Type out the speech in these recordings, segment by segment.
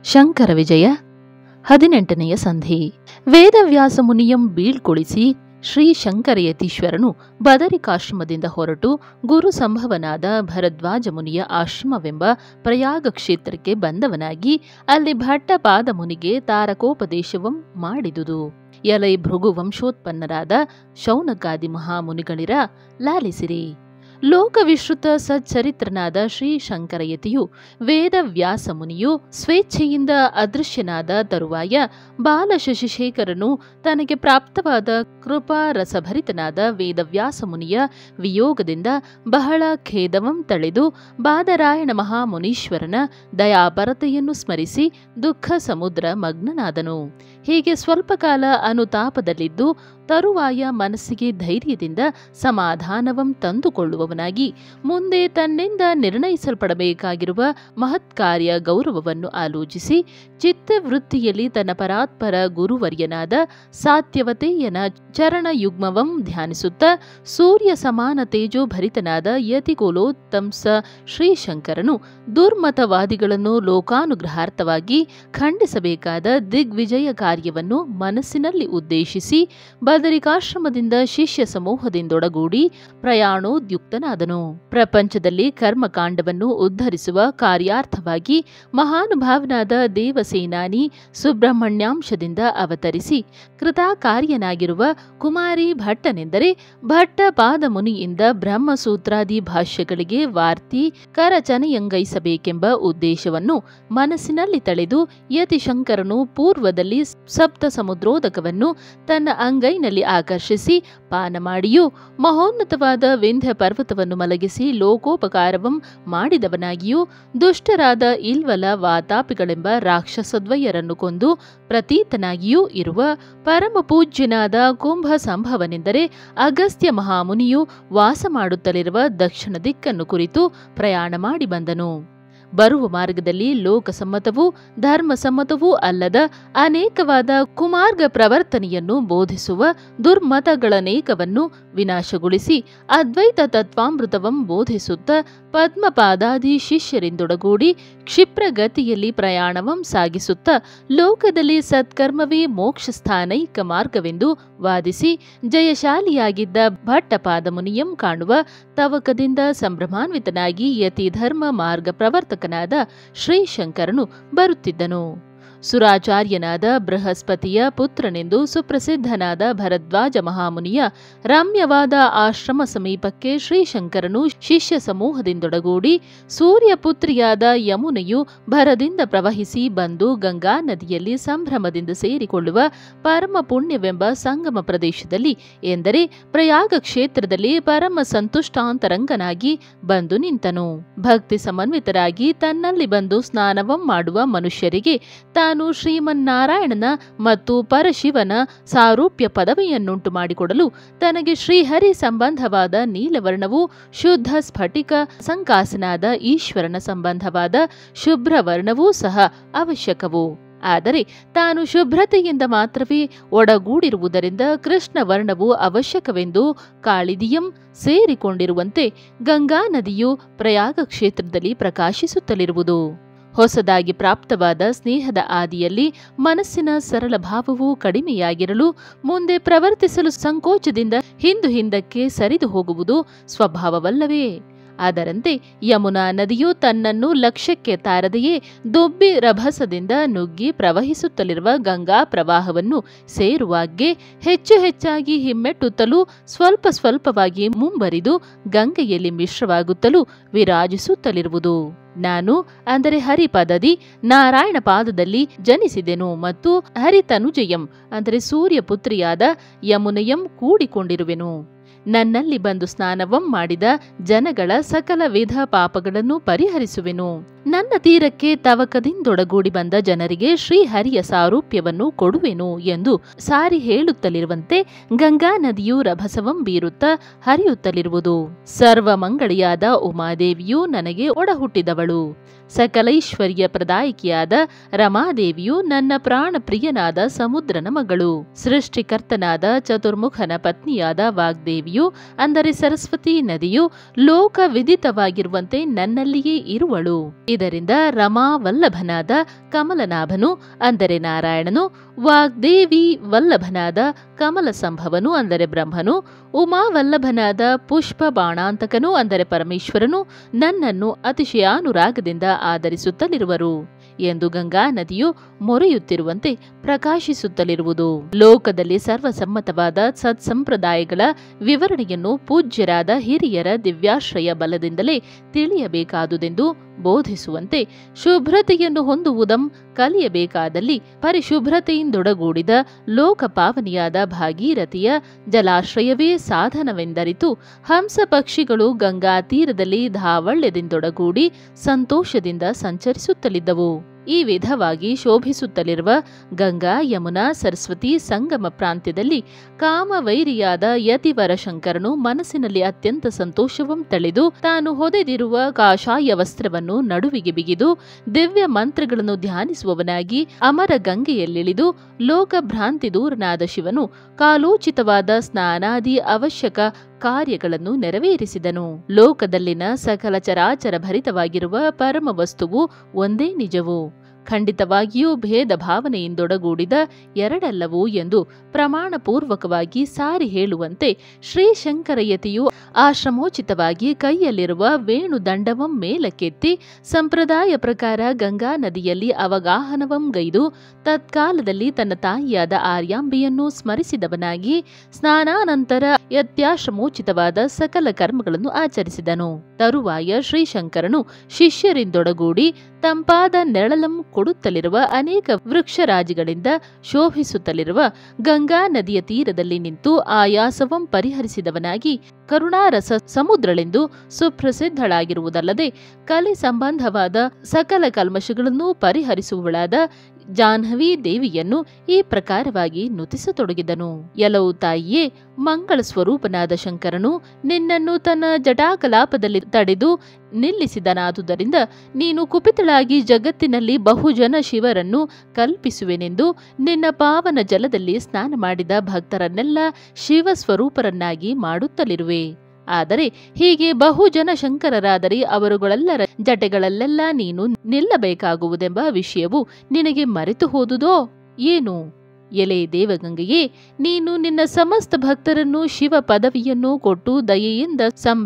ಶಂಕರ ವಿಜಯ ಹದಿನೆಂಟನೆಯ ಸಂಧಿ ವೇದವ್ಯಾಸ ಮುನಿಯಂ ಬೀಳ್ಕೊಳಿಸಿ ಶ್ರೀ ಶಂಕರಯತೀಶ್ವರನು ಬದರಿಕಾಶ್ರಮದಿಂದ ಹೊರಟು ಗುರು ಸಂಭವನಾದ ಭರದ್ವಾಜ ಮುನಿಯ ಆಶ್ರಮವೆಂಬ ಪ್ರಯಾಗ ಕ್ಷೇತ್ರಕ್ಕೆ ಬಂದವನಾಗಿ ಅಲ್ಲಿ ಭಟ್ಟಪಾದ ಮುನಿಗೆ ತಾರಕೋಪದೇಶವಂ ಮಾಡಿದುದು ಎಲೈ ಭೃಗು ವಂಶೋತ್ಪನ್ನರಾದ ಶೌನಕಾದಿ ಮಹಾಮುನಿಗಳಿರ ಲಾಲಿಸಿರಿ ಲೋಕವಿಶ್ರುತ ಸಚ್ಚರಿತ್ರನಾದ ಶ್ರೀ ಶಂಕರಯತಿಯು ವೇದವ್ಯಾಸ ಮುನಿಯು ಸ್ವೇಚ್ಛೆಯಿಂದ ಅದೃಶ್ಯನಾದ ತರುವಾಯ ಬಾಲಶಶಿಶೇಖರನು ತನಗೆ ಪ್ರಾಪ್ತವಾದ ಕೃಪಾರಸಭರಿತನಾದ ವೇದವ್ಯಾಸ ಮುನಿಯ ವಿಯೋಗದಿಂದ ಬಹಳ ಖೇದವಂ ತಳೆದು ಬಾದರಾಯಣ ಮಹಾಮುನೀಶ್ವರನ ದಯಾಪರತೆಯನ್ನು ಸ್ಮರಿಸಿ ದುಃಖ ಸಮುದ್ರ ಮಗ್ನನಾದನು ಹೀಗೆ ಸ್ವಲ್ಪ ಕಾಲ ಅನುತಾಪದಲ್ಲಿದ್ದು ತರುವಾಯ ಮನಸ್ಸಿಗೆ ಧೈರ್ಯದಿಂದ ಸಮಾಧಾನವಂ ತಂದುಕೊಳ್ಳುವವನಾಗಿ ಮುಂದೆ ತನ್ನಿಂದ ನಿರ್ಣಯಿಸಲ್ಪಡಬೇಕಾಗಿರುವ ಮಹತ್ಕಾರ್ಯ ಗೌರವವನ್ನು ಆಲೋಚಿಸಿ ಚಿತ್ತವೃತ್ತಿಯಲ್ಲಿ ತನ್ನ ಪರಾತ್ಪರ ಗುರುವರ್ಯನಾದ ಸಾತ್ಯವತೆಯನ ಚರಣಯುಗ್ಮವಂ ಧ್ಯಾನಿಸುತ್ತಾ ಸೂರ್ಯ ಸಮಾನ ತೇಜೋಭರಿತನಾದ ಯತಿಕುಲೋತ್ತಂಸ ಶ್ರೀಶಂಕರನು ದುರ್ಮತವಾದಿಗಳನ್ನು ಲೋಕಾನುಗ್ರಹಾರ್ಥವಾಗಿ ಖಂಡಿಸಬೇಕಾದ ದಿಗ್ವಿಜಯ ಕಾರ್ಯವನ್ನು ಮನಸ್ಸಿನಲ್ಲಿ ಉದ್ದೇಶಿಸಿ ಬದರಿಕಾಶ್ರಮದಿಂದ ಶಿಷ್ಯ ಸಮೂಹದಿಂದೊಡಗೂಡಿ ಪ್ರಯಾಣೋದ್ಯುಕ್ತನಾದನು ಪ್ರಪಂಚದಲ್ಲಿ ಕರ್ಮಕಾಂಡವನ್ನು ಉದ್ಧರಿಸುವ ಕಾರ್ಯಾರ್ಥವಾಗಿ ಮಹಾನುಭಾವನಾದ ದೇವಸೇನಾನಿ ಸುಬ್ರಹ್ಮಣ್ಯಾಂಶದಿಂದ ಅವತರಿಸಿ ಕೃತಾಕಾರ್ಯನಾಗಿರುವ ಕುಮಾರಿ ಭಟ್ಟನೆಂದರೆ ಭಟ್ಟ ಪಾದಮುನಿಯಿಂದ ಬ್ರಹ್ಮಸೂತ್ರಾದಿ ಭಾಷ್ಯಗಳಿಗೆ ವಾರ್ತಿ ಕರಚನೆಯಂಗೈಸಬೇಕೆಂಬ ಉದ್ದೇಶವನ್ನು ಮನಸ್ಸಿನಲ್ಲಿ ತಳೆದು ಯತಿಶಂಕರನು ಪೂರ್ವದಲ್ಲಿ ಸಪ್ತ ಸಮುದ್ರೋದಕವನ್ನು ತನ್ನ ಅಂಗೈನಲ್ಲಿ ಆಕರ್ಷಿಸಿ ಪಾನ ಮಾಡಿಯೂ ಮಹೋನ್ನತವಾದ ವಿಂಧ್ಯ ಪರ್ವತವನ್ನು ಮಲಗಿಸಿ ಲೋಕೋಪಕಾರವಂ ಮಾಡಿದವನಾಗಿಯೂ ದುಷ್ಟರಾದ ಇಲ್ವಲ ವಾತಾಪಿಗಳೆಂಬ ರಾಕ್ಷಸದ್ವಯರನ್ನು ಕೊಂದು ಪ್ರತೀತನಾಗಿಯೂ ಇರುವ ಪರಮ ಪೂಜ್ಯನಾದ ಕುಂಭ ಸಂಭವನೆಂದರೆ ಅಗಸ್ತ್ಯ ಮಹಾಮುನಿಯು ವಾಸ ಮಾಡುತ್ತಲಿರುವ ದಕ್ಷಿಣ ದಿಕ್ಕನ್ನು ಕುರಿತು ಪ್ರಯಾಣ ಮಾಡಿ ಬಂದನು ಬರುವ ಮಾರ್ಗದಲ್ಲಿ ಲೋಕಸಮ್ಮತವೂ ಧರ್ಮಸಮ್ಮತವೂ ಅಲ್ಲದ ಅನೇಕವಾದ ಕುಮಾರ್ಗ ಪ್ರವರ್ತನೆಯನ್ನು ಬೋಧಿಸುವ ದುರ್ಮತಗಳನೇಕವನ್ನು ವಿನಾಶಗೊಳಿಸಿ ಅದ್ವೈತ ತತ್ವಾಮೃತವಂ ಬೋಧಿಸುತ್ತ ಪದ್ಮಪಾದಾದಿ ಶಿಷ್ಯರಿಂದೊಡಗೂಡಿ ಕ್ಷಿಪ್ರಗತಿಯಲ್ಲಿ ಪ್ರಯಾಣವಂ ಸಾಗಿಸುತ್ತ ಲೋಕದಲ್ಲಿ ಸತ್ಕರ್ಮವೇ ಮೋಕ್ಷ ಸ್ಥಾನೈಕ ಮಾರ್ಗವೆಂದು ವಾದಿಸಿ ಜಯಶಾಲಿಯಾಗಿದ್ದ ಭಟ್ಟಪಾದ ಮುನಿಯಂ ಕಾಣುವ ತವಕದಿಂದ ಸಂಭ್ರಮಾನ್ವಿತನಾಗಿ ಯತಿ ಧರ್ಮ ಮಾರ್ಗ ಪ್ರವರ್ತಕನಾದ ಶ್ರೀಶಂಕರನು ಬರುತ್ತಿದ್ದನು ಸುರಾಚಾರ್ಯನಾದ ಬೃಹಸ್ಪತಿಯ ಪುತ್ರನೆಂದು ಸುಪ್ರಸಿದ್ಧನಾದ ಭರದ್ವಾಜ ಮಹಾಮುನಿಯ ರಮ್ಯವಾದ ಆಶ್ರಮ ಸಮೀಪಕ್ಕೆ ಶ್ರೀಶಂಕರನು ಶಿಷ್ಯ ಸಮೂಹದಿಂದೊಡಗೂಡಿ ಸೂರ್ಯಪುತ್ರಿಯಾದ ಯಮುನೆಯು ಭರದಿಂದ ಪ್ರವಹಿಸಿ ಬಂದು ಗಂಗಾ ನದಿಯಲ್ಲಿ ಸಂಭ್ರಮದಿಂದ ಸೇರಿಕೊಳ್ಳುವ ಪರಮ ಪುಣ್ಯವೆಂಬ ಸಂಗಮ ಪ್ರದೇಶದಲ್ಲಿ ಎಂದರೆ ಪ್ರಯಾಗ ಕ್ಷೇತ್ರದಲ್ಲಿ ಪರಮ ಸಂತುಷ್ಟಾಂತರಂಗನಾಗಿ ಬಂದು ನಿಂತನು ಭಕ್ತಿ ಸಮನ್ವಿತರಾಗಿ ತನ್ನಲ್ಲಿ ಬಂದು ಸ್ನಾನವಂ ಮಾಡುವ ಮನುಷ್ಯರಿಗೆ ತಾನು ಶ್ರೀಮನ್ನಾರಾಯಣನ ಮತ್ತು ಪರಶಿವನ ಸಾರೂಪ್ಯ ಪದವಿಯನ್ನುಂಟು ಮಾಡಿಕೊಡಲು ತನಗೆ ಶ್ರೀಹರಿ ಸಂಬಂಧವಾದ ನೀಲವರ್ಣವು ಶುದ್ಧ ಸ್ಫಟಿಕ ಸಂಕಾಸನಾದ ಈಶ್ವರನ ಸಂಬಂಧವಾದ ಶುಭ್ರವರ್ಣವೂ ಸಹ ಅವಶ್ಯಕವು ಆದರೆ ತಾನು ಶುಭ್ರತೆಯಿಂದ ಮಾತ್ರವೇ ಒಡಗೂಡಿರುವುದರಿಂದ ಕೃಷ್ಣ ವರ್ಣವು ಅವಶ್ಯಕವೆಂದು ಕಾಳಿದಿಯಂ ಸೇರಿಕೊಂಡಿರುವಂತೆ ಗಂಗಾ ನದಿಯು ಪ್ರಯಾಗ ಕ್ಷೇತ್ರದಲ್ಲಿ ಪ್ರಕಾಶಿಸುತ್ತಲಿರುವುದು ಹೊಸದಾಗಿ ಪ್ರಾಪ್ತವಾದ ಸ್ನೇಹದ ಆದಿಯಲ್ಲಿ ಮನಸ್ಸಿನ ಸರಳ ಭಾವವು ಕಡಿಮೆಯಾಗಿರಲು ಮುಂದೆ ಪ್ರವರ್ತಿಸಲು ಸಂಕೋಚದಿಂದ ಹಿಂದು ಹಿಂದಕ್ಕೆ ಸರಿದು ಹೋಗುವುದು ಸ್ವಭಾವವಲ್ಲವೇ ಅದರಂತೆ ಯಮುನಾ ನದಿಯು ತನ್ನನ್ನು ಲಕ್ಷ್ಯಕ್ಕೆ ತಾರದೆಯೇ ದೊಬ್ಬಿ ರಭಸದಿಂದ ನುಗ್ಗಿ ಪ್ರವಹಿಸುತ್ತಲಿರುವ ಗಂಗಾ ಪ್ರವಾಹವನ್ನು ಸೇರುವಾಗ್ಗೆ ಹೆಚ್ಚು ಹೆಚ್ಚಾಗಿ ಹಿಮ್ಮೆಟ್ಟುತ್ತಲೂ ಸ್ವಲ್ಪ ಸ್ವಲ್ಪವಾಗಿ ಮುಂಬರಿದು ಗಂಗೆಯಲ್ಲಿ ಮಿಶ್ರವಾಗುತ್ತಲೂ ವಿರಾಜಿಸುತ್ತಲಿರುವುದು ನಾನು ಅಂದರೆ ಹರಿಪದದಿ ನಾರಾಯಣ ಪಾದದಲ್ಲಿ ಜನಿಸಿದೆನು ಮತ್ತು ಹರಿತನುಜಯಂ ಅಂದರೆ ಸೂರ್ಯಪುತ್ರಿಯಾದ ಯಮುನೆಯಂ ಕೂಡಿಕೊಂಡಿರುವೆನು ನನ್ನಲ್ಲಿ ಬಂದು ಸ್ನಾನವಂ ಮಾಡಿದ ಜನಗಳ ಸಕಲ ವಿಧ ಪಾಪಗಳನ್ನು ಪರಿಹರಿಸುವೆನು ನನ್ನ ತೀರಕ್ಕೆ ತವಕದಿಂದೊಡಗೂಡಿ ಬಂದ ಜನರಿಗೆ ಶ್ರೀಹರಿಯ ಸಾರೂಪ್ಯವನ್ನು ಕೊಡುವೆನು ಎಂದು ಸಾರಿ ಹೇಳುತ್ತಲಿರುವಂತೆ ಗಂಗಾ ನದಿಯು ರಭಸವಂ ಬೀರುತ್ತಾ ಹರಿಯುತ್ತಲಿರುವುದು ಸರ್ವಮಂಗಳಿಯಾದ ಉಮಾದೇವಿಯು ನನಗೆ ಒಡಹುಟ್ಟಿದವಳು ಸಕಲೈಶ್ವರ್ಯ ಪ್ರದಾಯಕಿಯಾದ ರಮಾದೇವಿಯು ನನ್ನ ಪ್ರಾಣ ಪ್ರಿಯನಾದ ಸಮುದ್ರನ ಮಗಳು ಸೃಷ್ಟಿಕರ್ತನಾದ ಚತುರ್ಮುಖನ ಪತ್ನಿಯಾದ ವಾಗ್ದೇವಿಯು ಅಂದರೆ ಸರಸ್ವತಿ ನದಿಯು ಲೋಕ ವಿದಿತವಾಗಿರುವಂತೆ ನನ್ನಲ್ಲಿಯೇ ಇರುವಳು ಇದರಿಂದ ರಮಾ ವಲ್ಲಭನಾದ ಕಮಲನಾಭನು ಅಂದರೆ ನಾರಾಯಣನು ವಾಗ್ದೇವಿ ವಲ್ಲಭನಾದ ಕಮಲ ಸಂಭವನು ಅಂದರೆ ಬ್ರಹ್ಮನು ಉಮಾ ವಲ್ಲಭನಾದ ಪುಷ್ಪ ಬಾಣಾಂತಕನು ಅಂದರೆ ಪರಮೇಶ್ವರನು ನನ್ನನ್ನು ಅತಿಶಯಾನುರಾಗದಿಂದ ಆದರಿಸುತ್ತಲಿರುವರು ಎಂದು ಗಂಗಾ ನದಿಯು ಮೊರೆಯುತ್ತಿರುವಂತೆ ಪ್ರಕಾಶಿಸುತ್ತಲಿರುವುದು ಲೋಕದಲ್ಲಿ ಸರ್ವಸಮ್ಮತವಾದ ಸತ್ಸಂಪ್ರದಾಯಗಳ ವಿವರಣೆಯನ್ನು ಪೂಜ್ಯರಾದ ಹಿರಿಯರ ದಿವ್ಯಾಶ್ರಯ ಬಲದಿಂದಲೇ ತಿಳಿಯಬೇಕಾದುದೆಂದು ಬೋಧಿಸುವಂತೆ ಶುಭ್ರತೆಯನ್ನು ಹೊಂದುವುದಂ ಕಲಿಯಬೇಕಾದಲ್ಲಿ ಪರಿಶುಭ್ರತೆಯಿಂದೊಡಗೂಡಿದ ಲೋಕಪಾವನಿಯಾದ ಭಾಗೀರಥಿಯ ಜಲಾಶ್ರಯವೇ ಸಾಧನವೆಂದರಿತು ಹಂಸ ಪಕ್ಷಿಗಳು ಗಂಗಾ ತೀರದಲ್ಲಿ ಧಾವಳ್ಯದಿಂದೊಡಗೂಡಿ ಸಂತೋಷದಿಂದ ಸಂಚರಿಸುತ್ತಲಿದ್ದವು ಈ ವಿಧವಾಗಿ ಶೋಭಿಸುತ್ತಲಿರುವ ಗಂಗಾ ಯಮುನಾ ಸರಸ್ವತಿ ಸಂಗಮ ಪ್ರಾಂತ್ಯದಲ್ಲಿ ಕಾಮವೈರಿಯಾದ ಯತಿವರ ಶಂಕರನು ಮನಸ್ಸಿನಲ್ಲಿ ಅತ್ಯಂತ ಸಂತೋಷವಂ ತಳೆದು ತಾನು ಹೊದೆದಿರುವ ಕಾಷಾಯ ವಸ್ತ್ರವನ್ನು ನಡುವಿಗೆ ಬಿಗಿದು ದಿವ್ಯ ಮಂತ್ರಗಳನ್ನು ಧ್ಯಾನಿಸುವವನಾಗಿ ಅಮರ ಗಂಗೆಯಲ್ಲಿಳಿದು ಲೋಕಭ್ರಾಂತಿ ದೂರನಾದ ಶಿವನು ಕಾಲೋಚಿತವಾದ ಸ್ನಾನಾದಿ ಅವಶ್ಯಕ ಕಾರ್ಯಗಳನ್ನು ನೆರವೇರಿಸಿದನು ಲೋಕದಲ್ಲಿನ ಸಕಲ ಚರಾಚರ ಭರಿತವಾಗಿರುವ ಪರಮ ವಸ್ತುವು ಒಂದೇ ನಿಜವು ಖಂಡಿತವಾಗಿಯೂ ಭೇದ ಭಾವನೆಯಿಂದೊಡಗೂಡಿದ ಎರಡಲ್ಲವು ಎಂದು ಪ್ರಮಾಣಪೂರ್ವಕವಾಗಿ ಸಾರಿ ಹೇಳುವಂತೆ ಶ್ರೀಶಂಕರಯತಿಯು ಆಶ್ರಮೋಚಿತವಾಗಿ ಕೈಯಲ್ಲಿರುವ ವೇಣುದಂಡವಂ ಮೇಲಕ್ಕೆತ್ತಿ ಸಂಪ್ರದಾಯ ಪ್ರಕಾರ ಗಂಗಾ ನದಿಯಲ್ಲಿ ಅವಗಾಹನವಂ ಗೈದು ತತ್ಕಾಲದಲ್ಲಿ ತನ್ನ ತಾಯಿಯಾದ ಆರ್ಯಾಂಬೆಯನ್ನು ಸ್ಮರಿಸಿದವನಾಗಿ ಸ್ನಾನಾನಂತರ ಯತ್ಯಾಶ್ರಮೋಚಿತವಾದ ಸಕಲ ಕರ್ಮಗಳನ್ನು ಆಚರಿಸಿದನು ತರುವಾಯ ಶ್ರೀಶಂಕರನು ಶಿಷ್ಯರಿಂದೊಡಗೂಡಿ ತಂಪಾದ ನೆರಳಲಂ ಕೊಡುತ್ತಲಿರುವ ಅನೇಕ ವೃಕ್ಷರಾಜಿಗಳಿಂದ ಶೋಭಿಸುತ್ತಲಿರುವ ಗಂಗಾ ನದಿಯ ತೀರದಲ್ಲಿ ನಿಂತು ಆಯಾಸವಂ ಪರಿಹರಿಸಿದವನಾಗಿ ಕರುಣಾರಸ ಸಮುದ್ರಳೆಂದು ಸುಪ್ರಸಿದ್ಧಳಾಗಿರುವುದಲ್ಲದೆ ಕಲೆ ಸಂಬಂಧವಾದ ಸಕಲ ಕಲ್ಮಶಗಳನ್ನು ಪರಿಹರಿಸುವಳಾದ ಜಾಹ್ನವಿ ದೇವಿಯನ್ನು ಈ ಪ್ರಕಾರವಾಗಿ ನುತಿಸತೊಡಗಿದನು ಎಲವು ತಾಯಿಯೇ ಮಂಗಳ ಸ್ವರೂಪನಾದ ಶಂಕರನು ನಿನ್ನನ್ನು ತನ್ನ ಜಟಾಕಲಾಪದಲ್ಲಿ ತಡೆದು ನಿಲ್ಲಿಸಿದನಾದುದರಿಂದ ನೀನು ಕುಪಿತಳಾಗಿ ಜಗತ್ತಿನಲ್ಲಿ ಬಹುಜನ ಶಿವರನ್ನು ಕಲ್ಪಿಸುವೆನೆಂದು ನಿನ್ನ ಪಾವನ ಜಲದಲ್ಲಿ ಸ್ನಾನ ಮಾಡಿದ ಭಕ್ತರನ್ನೆಲ್ಲ ಶಿವ ಸ್ವರೂಪರನ್ನಾಗಿ ಮಾಡುತ್ತಲಿರುವೆ ಆದರೆ ಹೀಗೆ ಬಹುಜನ ಶಂಕರರಾದರೆ ಅವರುಗಳೆಲ್ಲರ ಜಟೆಗಳಲ್ಲೆಲ್ಲ ನೀನು ನಿಲ್ಲಬೇಕಾಗುವುದೆಂಬ ವಿಷಯವು ನಿನಗೆ ಮರೆತು ಹೋದುದೋ ಏನು ಎಲೆ ದೇವಗಂಗೆಯೇ ನೀನು ನಿನ್ನ ಸಮಸ್ತ ಭಕ್ತರನ್ನು ಶಿವ ಪದವಿಯನ್ನು ಕೊಟ್ಟು ದಯೆಯಿಂದ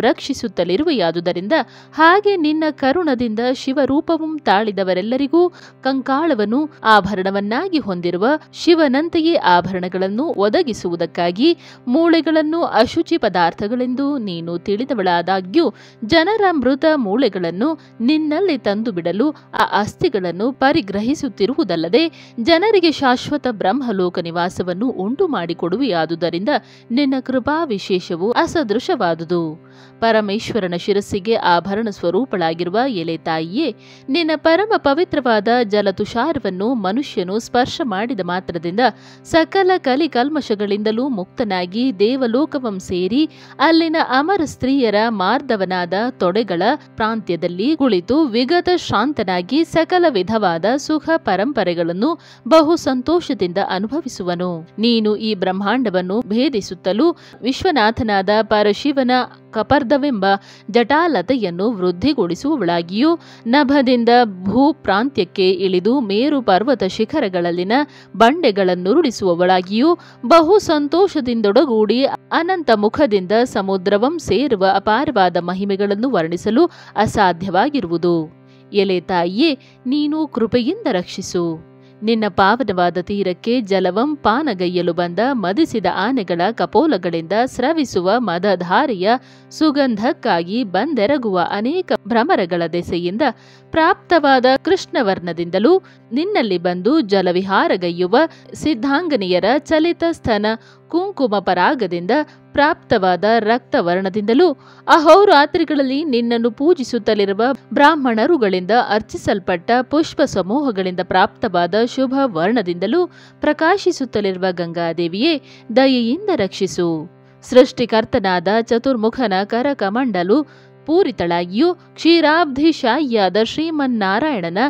ಸಂರಕ್ಷಿಸುತ್ತಲಿರುವೆಯಾದುದರಿಂದ ಹಾಗೆ ನಿನ್ನ ಕರುಣದಿಂದ ಶಿವರೂಪವಂ ತಾಳಿದವರೆಲ್ಲರಿಗೂ ಕಂಕಾಳವನ್ನು ಆಭರಣವನ್ನಾಗಿ ಹೊಂದಿರುವ ಶಿವನಂತೆಯೇ ಆಭರಣಗಳನ್ನು ಒದಗಿಸುವುದಕ್ಕಾಗಿ ಮೂಳೆಗಳನ್ನು ಅಶುಚಿ ಪದಾರ್ಥಗಳೆಂದು ನೀನು ತಿಳಿದವಳಾದಾಗ್ಯೂ ಜನರ ಮೃತ ಮೂಳೆಗಳನ್ನು ನಿನ್ನಲ್ಲಿ ತಂದು ಬಿಡಲು ಆ ಅಸ್ಥಿಗಳನ್ನು ಪರಿಗ್ರಹಿಸುತ್ತಿರುವುದಲ್ಲದೆ ಜನರಿಗೆ ಶಾಶ್ವತ ಬ್ರಹ್ಮಲೋಕ ನಿವಾಸವನ್ನು ಉಂಟು ಮಾಡಿಕೊಡುವೆಯಾದುದರಿಂದ ನಿನ್ನ ಕೃಪಾ ವಿಶೇಷವು ಅಸದೃಶವಾದುದು ಪರಮೇಶ್ವರನ ಶಿರಸ್ಸಿಗೆ ಆಭರಣ ಸ್ವರೂಪಳಾಗಿರುವ ಎಲೆ ತಾಯಿಯೇ ನಿನ್ನ ಪರಮ ಪವಿತ್ರವಾದ ಜಲತುಷಾರವನ್ನು ಮನುಷ್ಯನು ಸ್ಪರ್ಶ ಮಾಡಿದ ಮಾತ್ರದಿಂದ ಸಕಲ ಕಲಿ ಕಲ್ಮಶಗಳಿಂದಲೂ ಮುಕ್ತನಾಗಿ ದೇವಲೋಕವಂ ಸೇರಿ ಅಲ್ಲಿನ ಅಮರ ಸ್ತ್ರೀಯರ ಮಾರ್ದವನಾದ ತೊಡೆಗಳ ಪ್ರಾಂತ್ಯದಲ್ಲಿ ಕುಳಿತು ವಿಗತ ಶಾಂತನಾಗಿ ಸಕಲ ವಿಧವಾದ ಸುಖ ಪರಂಪರೆಗಳನ್ನು ಬಹು ಸಂತೋಷದಿಂದ ಅನುಭವಿಸುವನು ನೀನು ಈ ಬ್ರಹ್ಮಾಂಡವನ್ನು ಭೇದಿಸುತ್ತಲೂ ವಿಶ್ವನಾಥನಾದ ಪರಶಿವನ ಕಪರ್ದವೆಂಬ ಜಟಾಲತೆಯನ್ನು ವೃದ್ಧಿಗೊಳಿಸುವವಳಾಗಿಯೂ ನಭದಿಂದ ಭೂ ಪ್ರಾಂತ್ಯಕ್ಕೆ ಇಳಿದು ಮೇರು ಪರ್ವತ ಶಿಖರಗಳಲ್ಲಿನ ಬಂಡೆಗಳನ್ನುರುಳಿಸುವವಳಾಗಿಯೂ ಬಹು ಸಂತೋಷದಿಂದೊಡಗೂಡಿ ಅನಂತ ಮುಖದಿಂದ ಸಮುದ್ರವಂ ಸೇರುವ ಅಪಾರವಾದ ಮಹಿಮೆಗಳನ್ನು ವರ್ಣಿಸಲು ಅಸಾಧ್ಯವಾಗಿರುವುದು ಎಲೆ ತಾಯಿಯೇ ನೀನು ಕೃಪೆಯಿಂದ ರಕ್ಷಿಸು ನಿನ್ನ ಪಾವನವಾದ ತೀರಕ್ಕೆ ಜಲವಂ ಪಾನಗೈಯಲು ಬಂದ ಮದಿಸಿದ ಆನೆಗಳ ಕಪೋಲಗಳಿಂದ ಸ್ರವಿಸುವ ಮದಧಾರೆಯ ಸುಗಂಧಕ್ಕಾಗಿ ಬಂದೆರಗುವ ಅನೇಕ ಭ್ರಮರಗಳ ದೆಸೆಯಿಂದ ಪ್ರಾಪ್ತವಾದ ಕೃಷ್ಣವರ್ಣದಿಂದಲೂ ನಿನ್ನಲ್ಲಿ ಬಂದು ಜಲವಿಹಾರಗೈಯುವ ಸಿದ್ಧಾಂಗನಿಯರ ಚಲಿತ ಸ್ತನ ಕುಂಕುಮ ಪರಾಗದಿಂದ ಪ್ರಾಪ್ತವಾದ ರಕ್ತವರ್ಣದಿಂದಲೂ ಅಹೋರಾತ್ರಿಗಳಲ್ಲಿ ನಿನ್ನನ್ನು ಪೂಜಿಸುತ್ತಲಿರುವ ಬ್ರಾಹ್ಮಣರುಗಳಿಂದ ಅರ್ಚಿಸಲ್ಪಟ್ಟ ಪುಷ್ಪ ಸಮೂಹಗಳಿಂದ ಪ್ರಾಪ್ತವಾದ ಶುಭ ವರ್ಣದಿಂದಲೂ ಪ್ರಕಾಶಿಸುತ್ತಲಿರುವ ಗಂಗಾದೇವಿಯೇ ದಯೆಯಿಂದ ರಕ್ಷಿಸು ಸೃಷ್ಟಿಕರ್ತನಾದ ಚತುರ್ಮುಖನ ಕರಕಮಂಡಲು ಪೂರಿತಳಾಗಿಯೂ ಕ್ಷೀರಾಬ್ಧಿಶಾಹಿಯಾದ ಶ್ರೀಮನ್ನಾರಾಯಣನ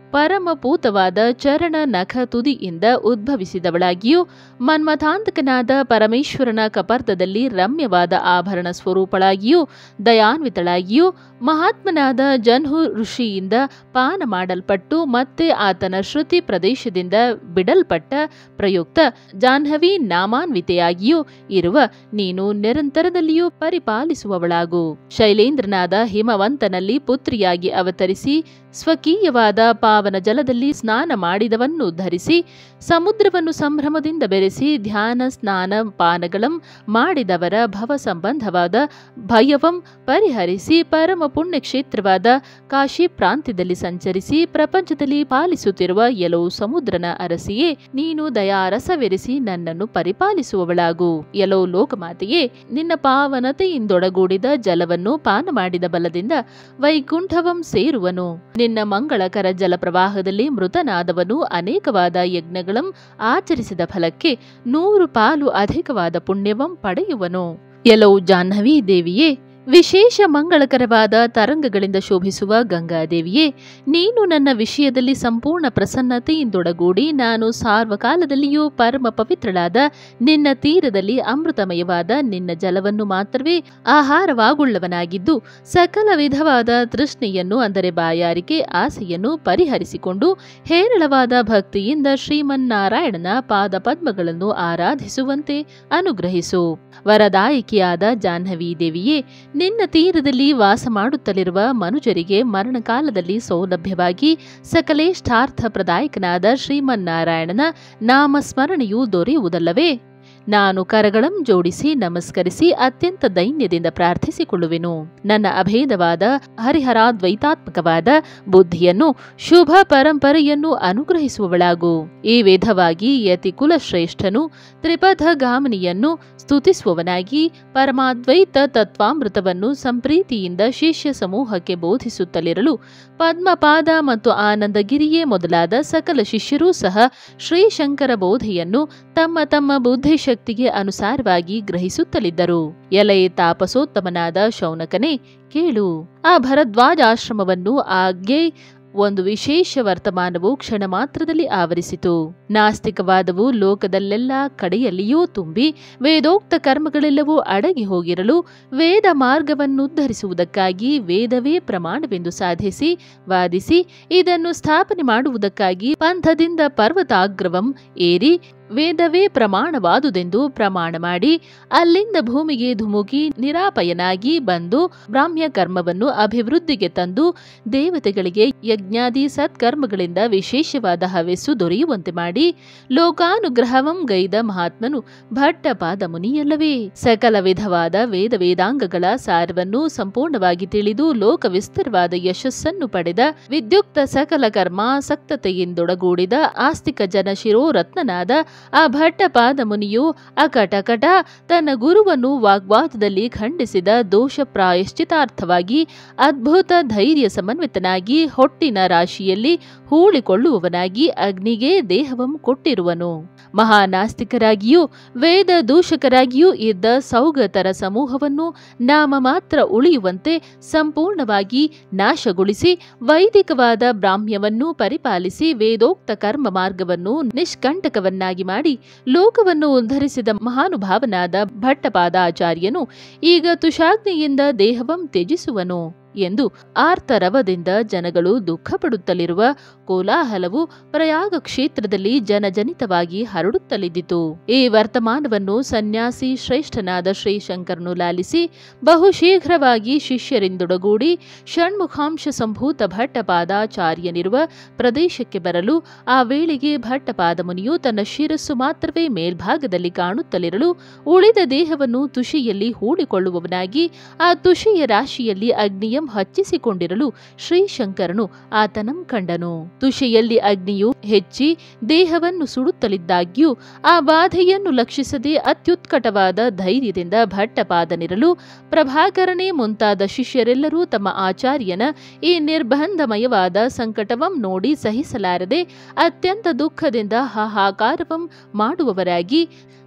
ಪರಮಪೂತವಾದ ಚರಣ ನಖ ತುದಿಯಿಂದ ಉದ್ಭವಿಸಿದವಳಾಗಿಯೂ ಮನ್ಮಥಾಂತಕನಾದ ಪರಮೇಶ್ವರನ ಕಪರ್ದದಲ್ಲಿ ರಮ್ಯವಾದ ಆಭರಣ ಸ್ವರೂಪಳಾಗಿಯೂ ದಯಾನ್ವಿತಳಾಗಿಯೂ ಮಹಾತ್ಮನಾದ ಜನ್ಹು ಋಷಿಯಿಂದ ಪಾನ ಮಾಡಲ್ಪಟ್ಟು ಮತ್ತೆ ಆತನ ಶ್ರುತಿ ಪ್ರದೇಶದಿಂದ ಬಿಡಲ್ಪಟ್ಟ ಪ್ರಯುಕ್ತ ಜಾಹ್ನವಿ ನಾಮಾನ್ವಿತೆಯಾಗಿಯೂ ಇರುವ ನೀನು ನಿರಂತರದಲ್ಲಿಯೂ ಪರಿಪಾಲಿಸುವವಳಾಗು ಶೈಲೇಂದ್ರನಾದ ಹಿಮವಂತನಲ್ಲಿ ಪುತ್ರಿಯಾಗಿ ಅವತರಿಸಿ ಸ್ವಕೀಯವಾದ ಪಾವನ ಜಲದಲ್ಲಿ ಸ್ನಾನ ಮಾಡಿದವನ್ನು ಧರಿಸಿ ಸಮುದ್ರವನ್ನು ಸಂಭ್ರಮದಿಂದ ಬೆರೆಸಿ ಧ್ಯಾನ ಸ್ನಾನ ಪಾನಗಳಂ ಮಾಡಿದವರ ಭವ ಸಂಬಂಧವಾದ ಭಯವಂ ಪರಿಹರಿಸಿ ಪರಮ ಪುಣ್ಯಕ್ಷೇತ್ರವಾದ ಕಾಶಿ ಪ್ರಾಂತ್ಯದಲ್ಲಿ ಸಂಚರಿಸಿ ಪ್ರಪಂಚದಲ್ಲಿ ಪಾಲಿಸುತ್ತಿರುವ ಎಲವು ಸಮುದ್ರನ ಅರಸಿಯೇ ನೀನು ದಯಾರಸವೆರೆಸಿ ನನ್ನನ್ನು ಪರಿಪಾಲಿಸುವವಳಾಗು ಎಲೋ ಲೋಕಮಾತೆಯೇ ನಿನ್ನ ಪಾವನತೆಯಿಂದೊಡಗೂಡಿದ ಜಲವನ್ನು ಪಾನ ಮಾಡಿದ ಬಲದಿಂದ ವೈಕುಂಠವಂ ಸೇರುವನು ನಿನ್ನ ಮಂಗಳಕರ ಜಲಪ್ರವಾಹದಲ್ಲಿ ಮೃತನಾದವನು ಅನೇಕವಾದ ಯಜ್ಞಗಳಂ ಆಚರಿಸಿದ ಫಲಕ್ಕೆ ನೂರು ಪಾಲು ಅಧಿಕವಾದ ಪುಣ್ಯವಂ ಪಡೆಯುವನು ಎಲವು ಜಾಹ್ನವಿ ದೇವಿಯೇ ವಿಶೇಷ ಮಂಗಳಕರವಾದ ತರಂಗಗಳಿಂದ ಶೋಭಿಸುವ ಗಂಗಾದೇವಿಯೇ ನೀನು ನನ್ನ ವಿಷಯದಲ್ಲಿ ಸಂಪೂರ್ಣ ಪ್ರಸನ್ನತೆಯಿಂದೊಡಗೂಡಿ ನಾನು ಸಾರ್ವಕಾಲದಲ್ಲಿಯೂ ಪರಮ ಪವಿತ್ರಳಾದ ನಿನ್ನ ತೀರದಲ್ಲಿ ಅಮೃತಮಯವಾದ ನಿನ್ನ ಜಲವನ್ನು ಮಾತ್ರವೇ ಆಹಾರವಾಗುಳ್ಳವನಾಗಿದ್ದು ಸಕಲ ವಿಧವಾದ ತೃಷ್ಣೆಯನ್ನು ಅಂದರೆ ಬಾಯಾರಿಕೆ ಆಸೆಯನ್ನು ಪರಿಹರಿಸಿಕೊಂಡು ಹೇರಳವಾದ ಭಕ್ತಿಯಿಂದ ಶ್ರೀಮನ್ನಾರಾಯಣನ ಪಾದ ಪದ್ಮಗಳನ್ನು ಆರಾಧಿಸುವಂತೆ ಅನುಗ್ರಹಿಸು ವರದಾಯಿಕೆಯಾದ ಜಾಹ್ನವಿ ದೇವಿಯೇ ನಿನ್ನ ತೀರದಲ್ಲಿ ವಾಸ ಮಾಡುತ್ತಲಿರುವ ಮನುಜರಿಗೆ ಮರಣಕಾಲದಲ್ಲಿ ಸೌಲಭ್ಯವಾಗಿ ಸಕಲೇಷ್ಟಾರ್ಥ ಪ್ರದಾಯಕನಾದ ಶ್ರೀಮನ್ನಾರಾಯಣನ ನಾಮಸ್ಮರಣೆಯು ದೊರೆಯುವುದಲ್ಲವೇ ನಾನು ಕರಗಳಂ ಜೋಡಿಸಿ ನಮಸ್ಕರಿಸಿ ಅತ್ಯಂತ ದೈನ್ಯದಿಂದ ಪ್ರಾರ್ಥಿಸಿಕೊಳ್ಳುವೆನು ನನ್ನ ಅಭೇದವಾದ ಹರಿಹರಾದ್ವೈತಾತ್ಮಕವಾದ ಬುದ್ಧಿಯನ್ನು ಶುಭ ಪರಂಪರೆಯನ್ನು ಅನುಗ್ರಹಿಸುವವಳಾಗು ಈ ವಿಧವಾಗಿ ಯತಿ ಕುಲಶ್ರೇಷ್ಠನು ತ್ರಿಪಥಗಾಮಿನಿಯನ್ನು ಸ್ತುತಿಸುವವನಾಗಿ ಪರಮಾದ್ವೈತ ತತ್ವಾಮೃತವನ್ನು ಸಂಪ್ರೀತಿಯಿಂದ ಶಿಷ್ಯ ಸಮೂಹಕ್ಕೆ ಬೋಧಿಸುತ್ತಲಿರಲು ಪದ್ಮಪಾದ ಮತ್ತು ಆನಂದಗಿರಿಯೇ ಮೊದಲಾದ ಸಕಲ ಶಿಷ್ಯರೂ ಸಹ ಶ್ರೀಶಂಕರ ಬೋಧೆಯನ್ನು ತಮ್ಮ ತಮ್ಮ ಬುದ್ಧಿಶಕ್ತಿಗೆ ಅನುಸಾರವಾಗಿ ಗ್ರಹಿಸುತ್ತಲಿದ್ದರು ಎಲೆ ತಾಪಸೋತ್ತಮನಾದ ಶೌನಕನೇ ಕೇಳು ಆ ಭರದ್ವಾಜಾಶ್ರಮವನ್ನು ಆಗ್ಗೆ ಒಂದು ವಿಶೇಷ ವರ್ತಮಾನವು ಕ್ಷಣ ಮಾತ್ರದಲ್ಲಿ ಆವರಿಸಿತು ನಾಸ್ತಿಕವಾದವು ಲೋಕದಲ್ಲೆಲ್ಲ ಕಡೆಯಲ್ಲಿಯೂ ತುಂಬಿ ವೇದೋಕ್ತ ಕರ್ಮಗಳೆಲ್ಲವೂ ಅಡಗಿ ಹೋಗಿರಲು ವೇದ ಮಾರ್ಗವನ್ನುದ್ಧರಿಸುವುದಕ್ಕಾಗಿ ವೇದವೇ ಪ್ರಮಾಣವೆಂದು ಸಾಧಿಸಿ ವಾದಿಸಿ ಇದನ್ನು ಸ್ಥಾಪನೆ ಮಾಡುವುದಕ್ಕಾಗಿ ಪಂಥದಿಂದ ಪರ್ವತಾಗ್ರವಂ ಏರಿ ವೇದವೇ ಪ್ರಮಾಣವಾದುದೆಂದು ಪ್ರಮಾಣ ಮಾಡಿ ಅಲ್ಲಿಂದ ಭೂಮಿಗೆ ಧುಮುಕಿ ನಿರಾಪಯನಾಗಿ ಬಂದು ಬ್ರಾಹ್ಮ್ಯ ಕರ್ಮವನ್ನು ಅಭಿವೃದ್ಧಿಗೆ ತಂದು ದೇವತೆಗಳಿಗೆ ಯಜ್ಞಾದಿ ಸತ್ಕರ್ಮಗಳಿಂದ ವಿಶೇಷವಾದ ಹವೆಸ್ಸು ದೊರೆಯುವಂತೆ ಮಾಡಿ ಲೋಕಾನುಗ್ರಹವಂ ಗೈದ ಮಹಾತ್ಮನು ಭಟ್ಟಪಾದ ಮುನಿಯಲ್ಲವೇ ಸಕಲ ವಿಧವಾದ ವೇದ ವೇದಾಂಗಗಳ ಸಾರವನ್ನು ಸಂಪೂರ್ಣವಾಗಿ ತಿಳಿದು ಲೋಕ ವಿಸ್ತರವಾದ ಯಶಸ್ಸನ್ನು ಪಡೆದ ವಿದ್ಯುಕ್ತ ಸಕಲ ಕರ್ಮಾಸಕ್ತತೆಯಿಂದೊಡಗೂಡಿದ ಆಸ್ತಿಕ ಜನ ಶಿರೋರತ್ನನಾದ ಆ ಭಟ್ಟಪಾದ ಮುನಿಯು ಅಕಟಕಟ ತನ್ನ ಗುರುವನ್ನು ವಾಗ್ವಾದದಲ್ಲಿ ಖಂಡಿಸಿದ ದೋಷ ಪ್ರಾಯಶ್ಚಿತಾರ್ಥವಾಗಿ ಅದ್ಭುತ ಧೈರ್ಯ ಸಮನ್ವಿತನಾಗಿ ಹೊಟ್ಟಿನ ರಾಶಿಯಲ್ಲಿ ಹೂಳಿಕೊಳ್ಳುವವನಾಗಿ ಅಗ್ನಿಗೆ ದೇಹವಂ ಕೊಟ್ಟಿರುವನು ಮಹಾನಾಸ್ತಿಕರಾಗಿಯೂ ವೇದ ದೂಷಕರಾಗಿಯೂ ಇದ್ದ ಸೌಗತರ ಸಮೂಹವನ್ನು ನಾಮ ಮಾತ್ರ ಉಳಿಯುವಂತೆ ಸಂಪೂರ್ಣವಾಗಿ ನಾಶಗೊಳಿಸಿ ವೈದಿಕವಾದ ಬ್ರಾಹ್ಮ್ಯವನ್ನು ಪರಿಪಾಲಿಸಿ ವೇದೋಕ್ತ ಕರ್ಮ ಮಾರ್ಗವನ್ನು ನಿಷ್ಕಂಟಕವನ್ನಾಗಿ ಮಾಡಿ ಲೋಕವನ್ನು ಉದ್ಧರಿಸಿದ ಮಹಾನುಭಾವನಾದ ಭಟ್ಟಪಾದಾಚಾರ್ಯನು ಈಗ ತುಷಾಗ್ನಿಯಿಂದ ದೇಹವಂ ತ್ಯಜಿಸುವನು ಎಂದು ಆರ್ತರವದಿಂದ ಜನಗಳು ದುಃಖಪಡುತ್ತಲಿರುವ ಕೋಲಾಹಲವು ಪ್ರಯಾಗ ಕ್ಷೇತ್ರದಲ್ಲಿ ಜನಜನಿತವಾಗಿ ಹರಡುತ್ತಲಿದ್ದಿತು ಈ ವರ್ತಮಾನವನ್ನು ಸನ್ಯಾಸಿ ಶ್ರೇಷ್ಠನಾದ ಶ್ರೀಶಂಕರನು ಲಾಲಿಸಿ ಬಹು ಶೀಘ್ರವಾಗಿ ಶಿಷ್ಯರಿಂದೊಡಗೂಡಿ ಷಣ್ಮುಖಾಂಶ ಸಂಭೂತ ಭಟ್ಟಪಾದಾಚಾರ್ಯನಿರುವ ಪ್ರದೇಶಕ್ಕೆ ಬರಲು ಆ ವೇಳೆಗೆ ಭಟ್ಟಪಾದ ಮುನಿಯು ತನ್ನ ಶಿರಸ್ಸು ಮಾತ್ರವೇ ಮೇಲ್ಭಾಗದಲ್ಲಿ ಕಾಣುತ್ತಲಿರಲು ಉಳಿದ ದೇಹವನ್ನು ತುಷಿಯಲ್ಲಿ ಹೂಡಿಕೊಳ್ಳುವವನಾಗಿ ಆ ತುಷಿಯ ರಾಶಿಯಲ್ಲಿ ಅಗ್ನಿಯಂ ಹಚ್ಚಿಸಿಕೊಂಡಿರಲು ಶ್ರೀಶಂಕರನು ಆತನಂ ಕಂಡನು ತುಷಿಯಲ್ಲಿ ಅಗ್ನಿಯು ಹೆಚ್ಚಿ ದೇಹವನ್ನು ಸುಡುತ್ತಲಿದ್ದಾಗ್ಯೂ ಆ ಬಾಧೆಯನ್ನು ಲಕ್ಷಿಸದೆ ಅತ್ಯುತ್ಕಟವಾದ ಧೈರ್ಯದಿಂದ ಭಟ್ಟಪಾದನಿರಲು ಪ್ರಭಾಕರನೇ ಮುಂತಾದ ಶಿಷ್ಯರೆಲ್ಲರೂ ತಮ್ಮ ಆಚಾರ್ಯನ ಈ ನಿರ್ಬಂಧಮಯವಾದ ಸಂಕಟವಂ ನೋಡಿ ಸಹಿಸಲಾರದೆ ಅತ್ಯಂತ ದುಃಖದಿಂದ ಹಾಹಾಕಾರವಂ ಮಾಡುವವರಾಗಿ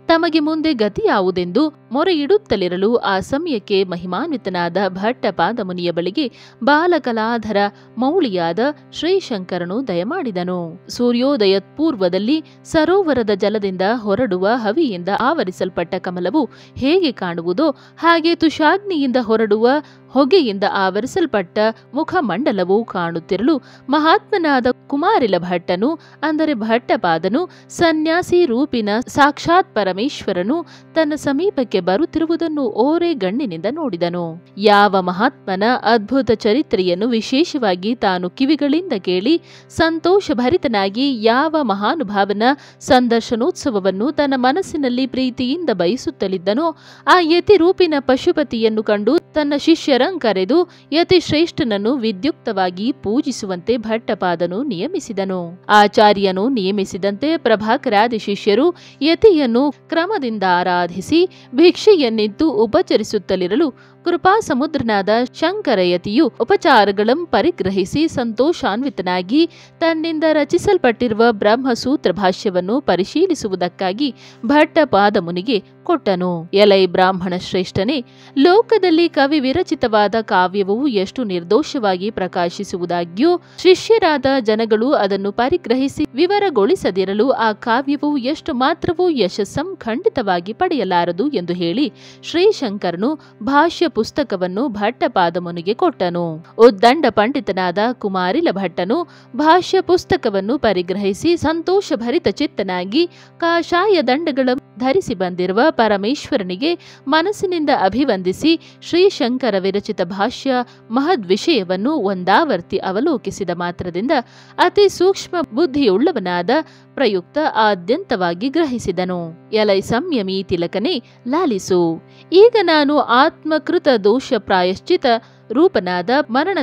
ತಮಗೆ ಮುಂದೆ ಗತಿ ಯಾವುದೆಂದು ಮೊರೆ ಇಡುತ್ತಲಿರಲು ಆ ಸಮಯಕ್ಕೆ ಮಹಿಮಾನ್ವಿತನಾದ ಭಟ್ಟ ಪಾದಮುನಿಯ ಬಳಿಗೆ ಬಾಲಕಲಾಧರ ಮೌಳಿಯಾದ ಶ್ರೀಶಂಕರನು ದಯಮಾಡಿದನು ಸೂರ್ಯೋದಯ ಪೂರ್ವದಲ್ಲಿ ಸರೋವರದ ಜಲದಿಂದ ಹೊರಡುವ ಹವಿಯಿಂದ ಆವರಿಸಲ್ಪಟ್ಟ ಕಮಲವು ಹೇಗೆ ಕಾಣುವುದೋ ಹಾಗೆ ತುಷಾಗ್ನಿಯಿಂದ ಹೊರಡುವ ಹೊಗೆಯಿಂದ ಆವರಿಸಲ್ಪಟ್ಟ ಮುಖಮಂಡಲವು ಕಾಣುತ್ತಿರಲು ಮಹಾತ್ಮನಾದ ಕುಮಾರಿಲ ಭಟ್ಟನು ಅಂದರೆ ಭಟ್ಟಪಾದನು ಸನ್ಯಾಸಿ ರೂಪಿನ ಸಾಕ್ಷಾತ್ ಪರಮೇಶ್ವರನು ತನ್ನ ಸಮೀಪಕ್ಕೆ ಬರುತ್ತಿರುವುದನ್ನು ಓರೆ ಗಣ್ಣಿನಿಂದ ನೋಡಿದನು ಯಾವ ಮಹಾತ್ಮನ ಅದ್ಭುತ ಚರಿತ್ರೆಯನ್ನು ವಿಶೇಷವಾಗಿ ತಾನು ಕಿವಿಗಳಿಂದ ಕೇಳಿ ಸಂತೋಷಭರಿತನಾಗಿ ಯಾವ ಮಹಾನುಭಾವನ ಸಂದರ್ಶನೋತ್ಸವವನ್ನು ತನ್ನ ಮನಸ್ಸಿನಲ್ಲಿ ಪ್ರೀತಿಯಿಂದ ಬಯಸುತ್ತಲಿದ್ದನೋ ಆ ಯತಿ ರೂಪಿನ ಪಶುಪತಿಯನ್ನು ಕಂಡು ತನ್ನ ಶಿಷ್ಯರಂ ಕರೆದು ಯತಿ ಶ್ರೇಷ್ಠನನ್ನು ವಿದ್ಯುಕ್ತವಾಗಿ ಪೂಜಿಸುವಂತೆ ಭಟ್ಟಪಾದನು ನಿಯಮಿಸಿದನು ಆಚಾರ್ಯನು ನಿಯಮಿಸಿದಂತೆ ಪ್ರಭಾಕರಾದಿ ಶಿಷ್ಯರು ಯತಿಯನ್ನು ಕ್ರಮದಿಂದ ಆರಾಧಿಸಿ ಭಿಕ್ಷೆಯನ್ನಿದ್ದು ಉಪಚರಿಸುತ್ತಲಿರಲು ಕೃಪಾ ಸಮುದ್ರನಾದ ಶಂಕರಯತಿಯು ಉಪಚಾರಗಳಂ ಪರಿಗ್ರಹಿಸಿ ಸಂತೋಷಾನ್ವಿತನಾಗಿ ತನ್ನಿಂದ ರಚಿಸಲ್ಪಟ್ಟಿರುವ ಬ್ರಹ್ಮಸೂತ್ರ ಭಾಷ್ಯವನ್ನು ಪರಿಶೀಲಿಸುವುದಕ್ಕಾಗಿ ಭಟ್ಟಪಾದ ಮುನಿಗೆ ಕೊಟ್ಟನು ಎಲೈ ಬ್ರಾಹ್ಮಣ ಶ್ರೇಷ್ಠನೇ ಲೋಕದಲ್ಲಿ ಕವಿ ವಿರಚಿತವಾದ ಕಾವ್ಯವು ಎಷ್ಟು ನಿರ್ದೋಷವಾಗಿ ಪ್ರಕಾಶಿಸುವುದಾಗ್ಯೂ ಶಿಷ್ಯರಾದ ಜನಗಳು ಅದನ್ನು ಪರಿಗ್ರಹಿಸಿ ವಿವರಗೊಳಿಸದಿರಲು ಆ ಕಾವ್ಯವು ಎಷ್ಟು ಮಾತ್ರವೂ ಯಶಸ್ಸಂ ಖಂಡಿತವಾಗಿ ಪಡೆಯಲಾರದು ಎಂದು ಹೇಳಿ ಶ್ರೀಶಂಕರನು ಭಾಷ್ಯ ಪುಸ್ತಕವನ್ನು ಭಟ್ಟಪಾದಮುನಿಗೆ ಕೊಟ್ಟನು ಉದ್ದಂಡ ಪಂಡಿತನಾದ ಕುಮಾರಿಲ ಭಟ್ಟನು ಭಾಷ್ಯ ಪುಸ್ತಕವನ್ನು ಪರಿಗ್ರಹಿಸಿ ಸಂತೋಷಭರಿತ ಚಿತ್ತನಾಗಿ ಕಾಷಾಯ ದಂಡಗಳ ಧರಿಸಿ ಬಂದಿರುವ ಪರಮೇಶ್ವರನಿಗೆ ಮನಸ್ಸಿನಿಂದ ಅಭಿವಂದಿಸಿ ಶ್ರೀಶಂಕರ ವಿರಚಿತ ಭಾಷ್ಯ ಮಹದ್ ವಿಷಯವನ್ನು ಒಂದಾವರ್ತಿ ಅವಲೋಕಿಸಿದ ಮಾತ್ರದಿಂದ ಅತಿ ಸೂಕ್ಷ್ಮ ಬುದ್ಧಿಯುಳ್ಳವನಾದ ಪ್ರಯುಕ್ತ ಆದ್ಯಂತವಾಗಿ ಗ್ರಹಿಸಿದನು ಎಲೈ ಸಂಯಮಿ ತಿಲಕನೇ ಲಾಲಿಸು ಈಗ ನಾನು ಆತ್ಮಕೃತ ದೋಷ ಪ್ರಾಯಶ್ಚಿತ ರೂಪನಾದ ಮರಣ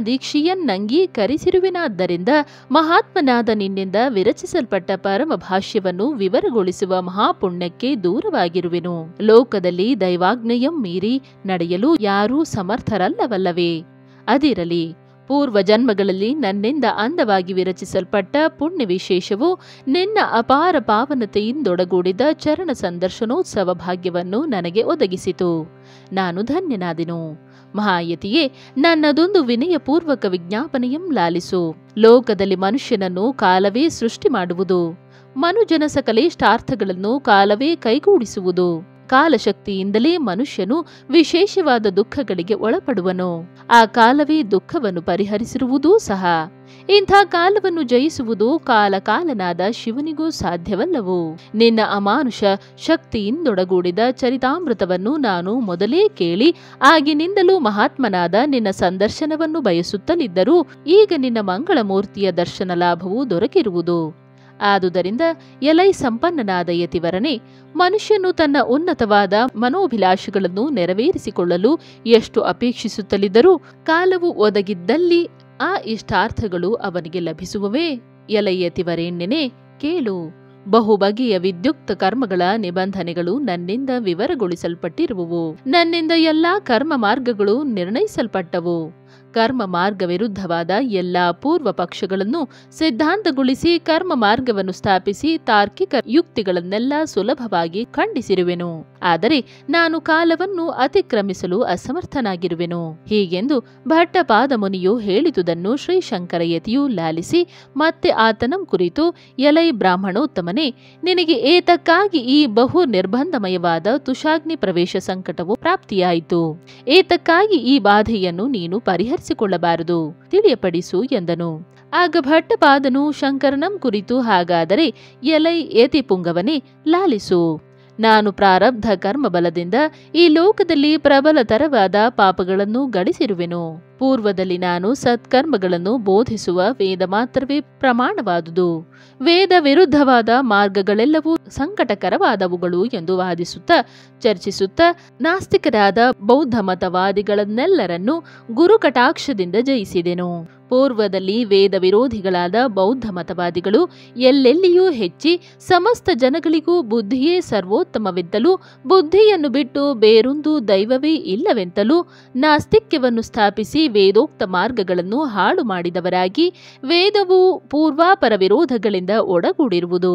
ದೀಕ್ಷೆಯನ್ನಂಗೀಕರಿಸಿರುವೆನಾದ್ದರಿಂದ ಮಹಾತ್ಮನಾದ ನಿನ್ನಿಂದ ವಿರಚಿಸಲ್ಪಟ್ಟ ಪರಮ ಭಾಷ್ಯವನ್ನು ವಿವರಗೊಳಿಸುವ ಮಹಾಪುಣ್ಯಕ್ಕೆ ದೂರವಾಗಿರುವೆನು ಲೋಕದಲ್ಲಿ ದೈವಾಜ್ಞೆಯಂ ಮೀರಿ ನಡೆಯಲು ಯಾರೂ ಸಮರ್ಥರಲ್ಲವಲ್ಲವೇ ಅದಿರಲಿ ಪೂರ್ವ ಜನ್ಮಗಳಲ್ಲಿ ನನ್ನಿಂದ ಅಂದವಾಗಿ ವಿರಚಿಸಲ್ಪಟ್ಟ ಪುಣ್ಯ ವಿಶೇಷವು ನಿನ್ನ ಅಪಾರ ಪಾವನತೆಯಿಂದೊಡಗೂಡಿದ ಚರಣ ಸಂದರ್ಶನೋತ್ಸವ ಭಾಗ್ಯವನ್ನು ನನಗೆ ಒದಗಿಸಿತು ನಾನು ಧನ್ಯನಾದೆನು ಮಹಾಯತಿಯೇ ನನ್ನದೊಂದು ವಿನಯಪೂರ್ವಕ ವಿಜ್ಞಾಪನೆಯಂ ಲಾಲಿಸು ಲೋಕದಲ್ಲಿ ಮನುಷ್ಯನನ್ನು ಕಾಲವೇ ಸೃಷ್ಟಿ ಮಾಡುವುದು ಮನುಜನ ಸಕಲೇಷ್ಟಾರ್ಥಗಳನ್ನು ಕಾಲವೇ ಕೈಗೂಡಿಸುವುದು ಕಾಲಶಕ್ತಿಯಿಂದಲೇ ಮನುಷ್ಯನು ವಿಶೇಷವಾದ ದುಃಖಗಳಿಗೆ ಒಳಪಡುವನು ಆ ಕಾಲವೇ ದುಃಖವನ್ನು ಪರಿಹರಿಸಿರುವುದೂ ಸಹ ಇಂಥ ಕಾಲವನ್ನು ಜಯಿಸುವುದು ಕಾಲಕಾಲನಾದ ಶಿವನಿಗೂ ಸಾಧ್ಯವಲ್ಲವು ನಿನ್ನ ಅಮಾನುಷ ಶಕ್ತಿಯಿಂದೊಡಗೂಡಿದ ಚರಿತಾಮೃತವನ್ನು ನಾನು ಮೊದಲೇ ಕೇಳಿ ಆಗಿನಿಂದಲೂ ಮಹಾತ್ಮನಾದ ನಿನ್ನ ಸಂದರ್ಶನವನ್ನು ಬಯಸುತ್ತಲಿದ್ದರೂ ಈಗ ನಿನ್ನ ಮಂಗಳಮೂರ್ತಿಯ ದರ್ಶನ ಲಾಭವು ದೊರಕಿರುವುದು ಆದುದರಿಂದ ಎಲೈ ಸಂಪನ್ನನಾದ ಯತಿವರನೇ ಮನುಷ್ಯನು ತನ್ನ ಉನ್ನತವಾದ ಮನೋಭಿಲಾಷೆಗಳನ್ನು ನೆರವೇರಿಸಿಕೊಳ್ಳಲು ಎಷ್ಟು ಅಪೇಕ್ಷಿಸುತ್ತಲಿದ್ದರೂ ಕಾಲವು ಒದಗಿದ್ದಲ್ಲಿ ಆ ಇಷ್ಟಾರ್ಥಗಳು ಅವನಿಗೆ ಲಭಿಸುವವೇ ಎಲೈ ಯತಿವರೇಣ್ಯನೇ ಕೇಳು ಬಹು ಬಗೆಯ ವಿದ್ಯುಕ್ತ ಕರ್ಮಗಳ ನಿಬಂಧನೆಗಳು ನನ್ನಿಂದ ವಿವರಗೊಳಿಸಲ್ಪಟ್ಟಿರುವುವು ನನ್ನಿಂದ ಎಲ್ಲಾ ಕರ್ಮ ಮಾರ್ಗಗಳು ನಿರ್ಣಯಿಸಲ್ಪಟ್ಟವು ಕರ್ಮ ಮಾರ್ಗ ವಿರುದ್ಧವಾದ ಎಲ್ಲಾ ಪೂರ್ವ ಪಕ್ಷಗಳನ್ನು ಸಿದ್ಧಾಂತಗೊಳಿಸಿ ಕರ್ಮ ಮಾರ್ಗವನ್ನು ಸ್ಥಾಪಿಸಿ ತಾರ್ಕಿಕ ಯುಕ್ತಿಗಳನ್ನೆಲ್ಲ ಸುಲಭವಾಗಿ ಖಂಡಿಸಿರುವೆನು ಆದರೆ ನಾನು ಕಾಲವನ್ನು ಅತಿಕ್ರಮಿಸಲು ಅಸಮರ್ಥನಾಗಿರುವೆನು ಹೀಗೆಂದು ಭಟ್ಟಪಾದ ಮುನಿಯು ಹೇಳಿದುದನ್ನು ಶ್ರೀಶಂಕರಯತಿಯು ಲಾಲಿಸಿ ಮತ್ತೆ ಆತನಂ ಕುರಿತು ಎಲೈ ಬ್ರಾಹ್ಮಣೋತ್ತಮನೇ ನಿನಗೆ ಏತಕ್ಕಾಗಿ ಈ ಬಹು ನಿರ್ಬಂಧಮಯವಾದ ತುಷಾಗ್ನಿ ಪ್ರವೇಶ ಸಂಕಟವು ಪ್ರಾಪ್ತಿಯಾಯಿತು ಏತಕ್ಕಾಗಿ ಈ ಬಾಧೆಯನ್ನು ನೀನು ಪರಿಹರಿಸಿಕೊಳ್ಳಬಾರದು ತಿಳಿಯಪಡಿಸು ಎಂದನು ಆಗ ಭಟ್ಟಪಾದನು ಶಂಕರನಂ ಕುರಿತು ಹಾಗಾದರೆ ಎಲೈ ಏತಿ ಪುಂಗವನೇ ಲಾಲಿಸು ನಾನು ಪ್ರಾರಬ್ಧ ಕರ್ಮ ಬಲದಿಂದ ಈ ಲೋಕದಲ್ಲಿ ಪ್ರಬಲತರವಾದ ಪಾಪಗಳನ್ನು ಗಳಿಸಿರುವೆನು ಪೂರ್ವದಲ್ಲಿ ನಾನು ಸತ್ಕರ್ಮಗಳನ್ನು ಬೋಧಿಸುವ ವೇದ ಮಾತ್ರವೇ ಪ್ರಮಾಣವಾದುದು ವೇದ ವಿರುದ್ಧವಾದ ಮಾರ್ಗಗಳೆಲ್ಲವೂ ಸಂಕಟಕರವಾದವುಗಳು ಎಂದು ವಾದಿಸುತ್ತಾ ಚರ್ಚಿಸುತ್ತಾ ನಾಸ್ತಿಕರಾದ ಬೌದ್ಧ ಮತವಾದಿಗಳನ್ನೆಲ್ಲರನ್ನೂ ಗುರು ಕಟಾಕ್ಷದಿಂದ ಜಯಿಸಿದೆನು ಪೂರ್ವದಲ್ಲಿ ವೇದ ವಿರೋಧಿಗಳಾದ ಬೌದ್ಧ ಮತವಾದಿಗಳು ಎಲ್ಲೆಲ್ಲಿಯೂ ಹೆಚ್ಚಿ ಸಮಸ್ತ ಜನಗಳಿಗೂ ಬುದ್ಧಿಯೇ ಸರ್ವೋತ್ತಮವೆಂತಲೂ ಬುದ್ಧಿಯನ್ನು ಬಿಟ್ಟು ಬೇರೊಂದು ದೈವವೇ ಇಲ್ಲವೆಂತಲೂ ನಾಸ್ತಿಕ್ಯವನ್ನು ಸ್ಥಾಪಿಸಿ ವೇದೋಕ್ತ ಮಾರ್ಗಗಳನ್ನು ಹಾಳು ಮಾಡಿದವರಾಗಿ ವೇದವು ಪೂರ್ವಾಪರ ವಿರೋಧಗಳಿಂದ ಒಡಗೂಡಿರುವುದು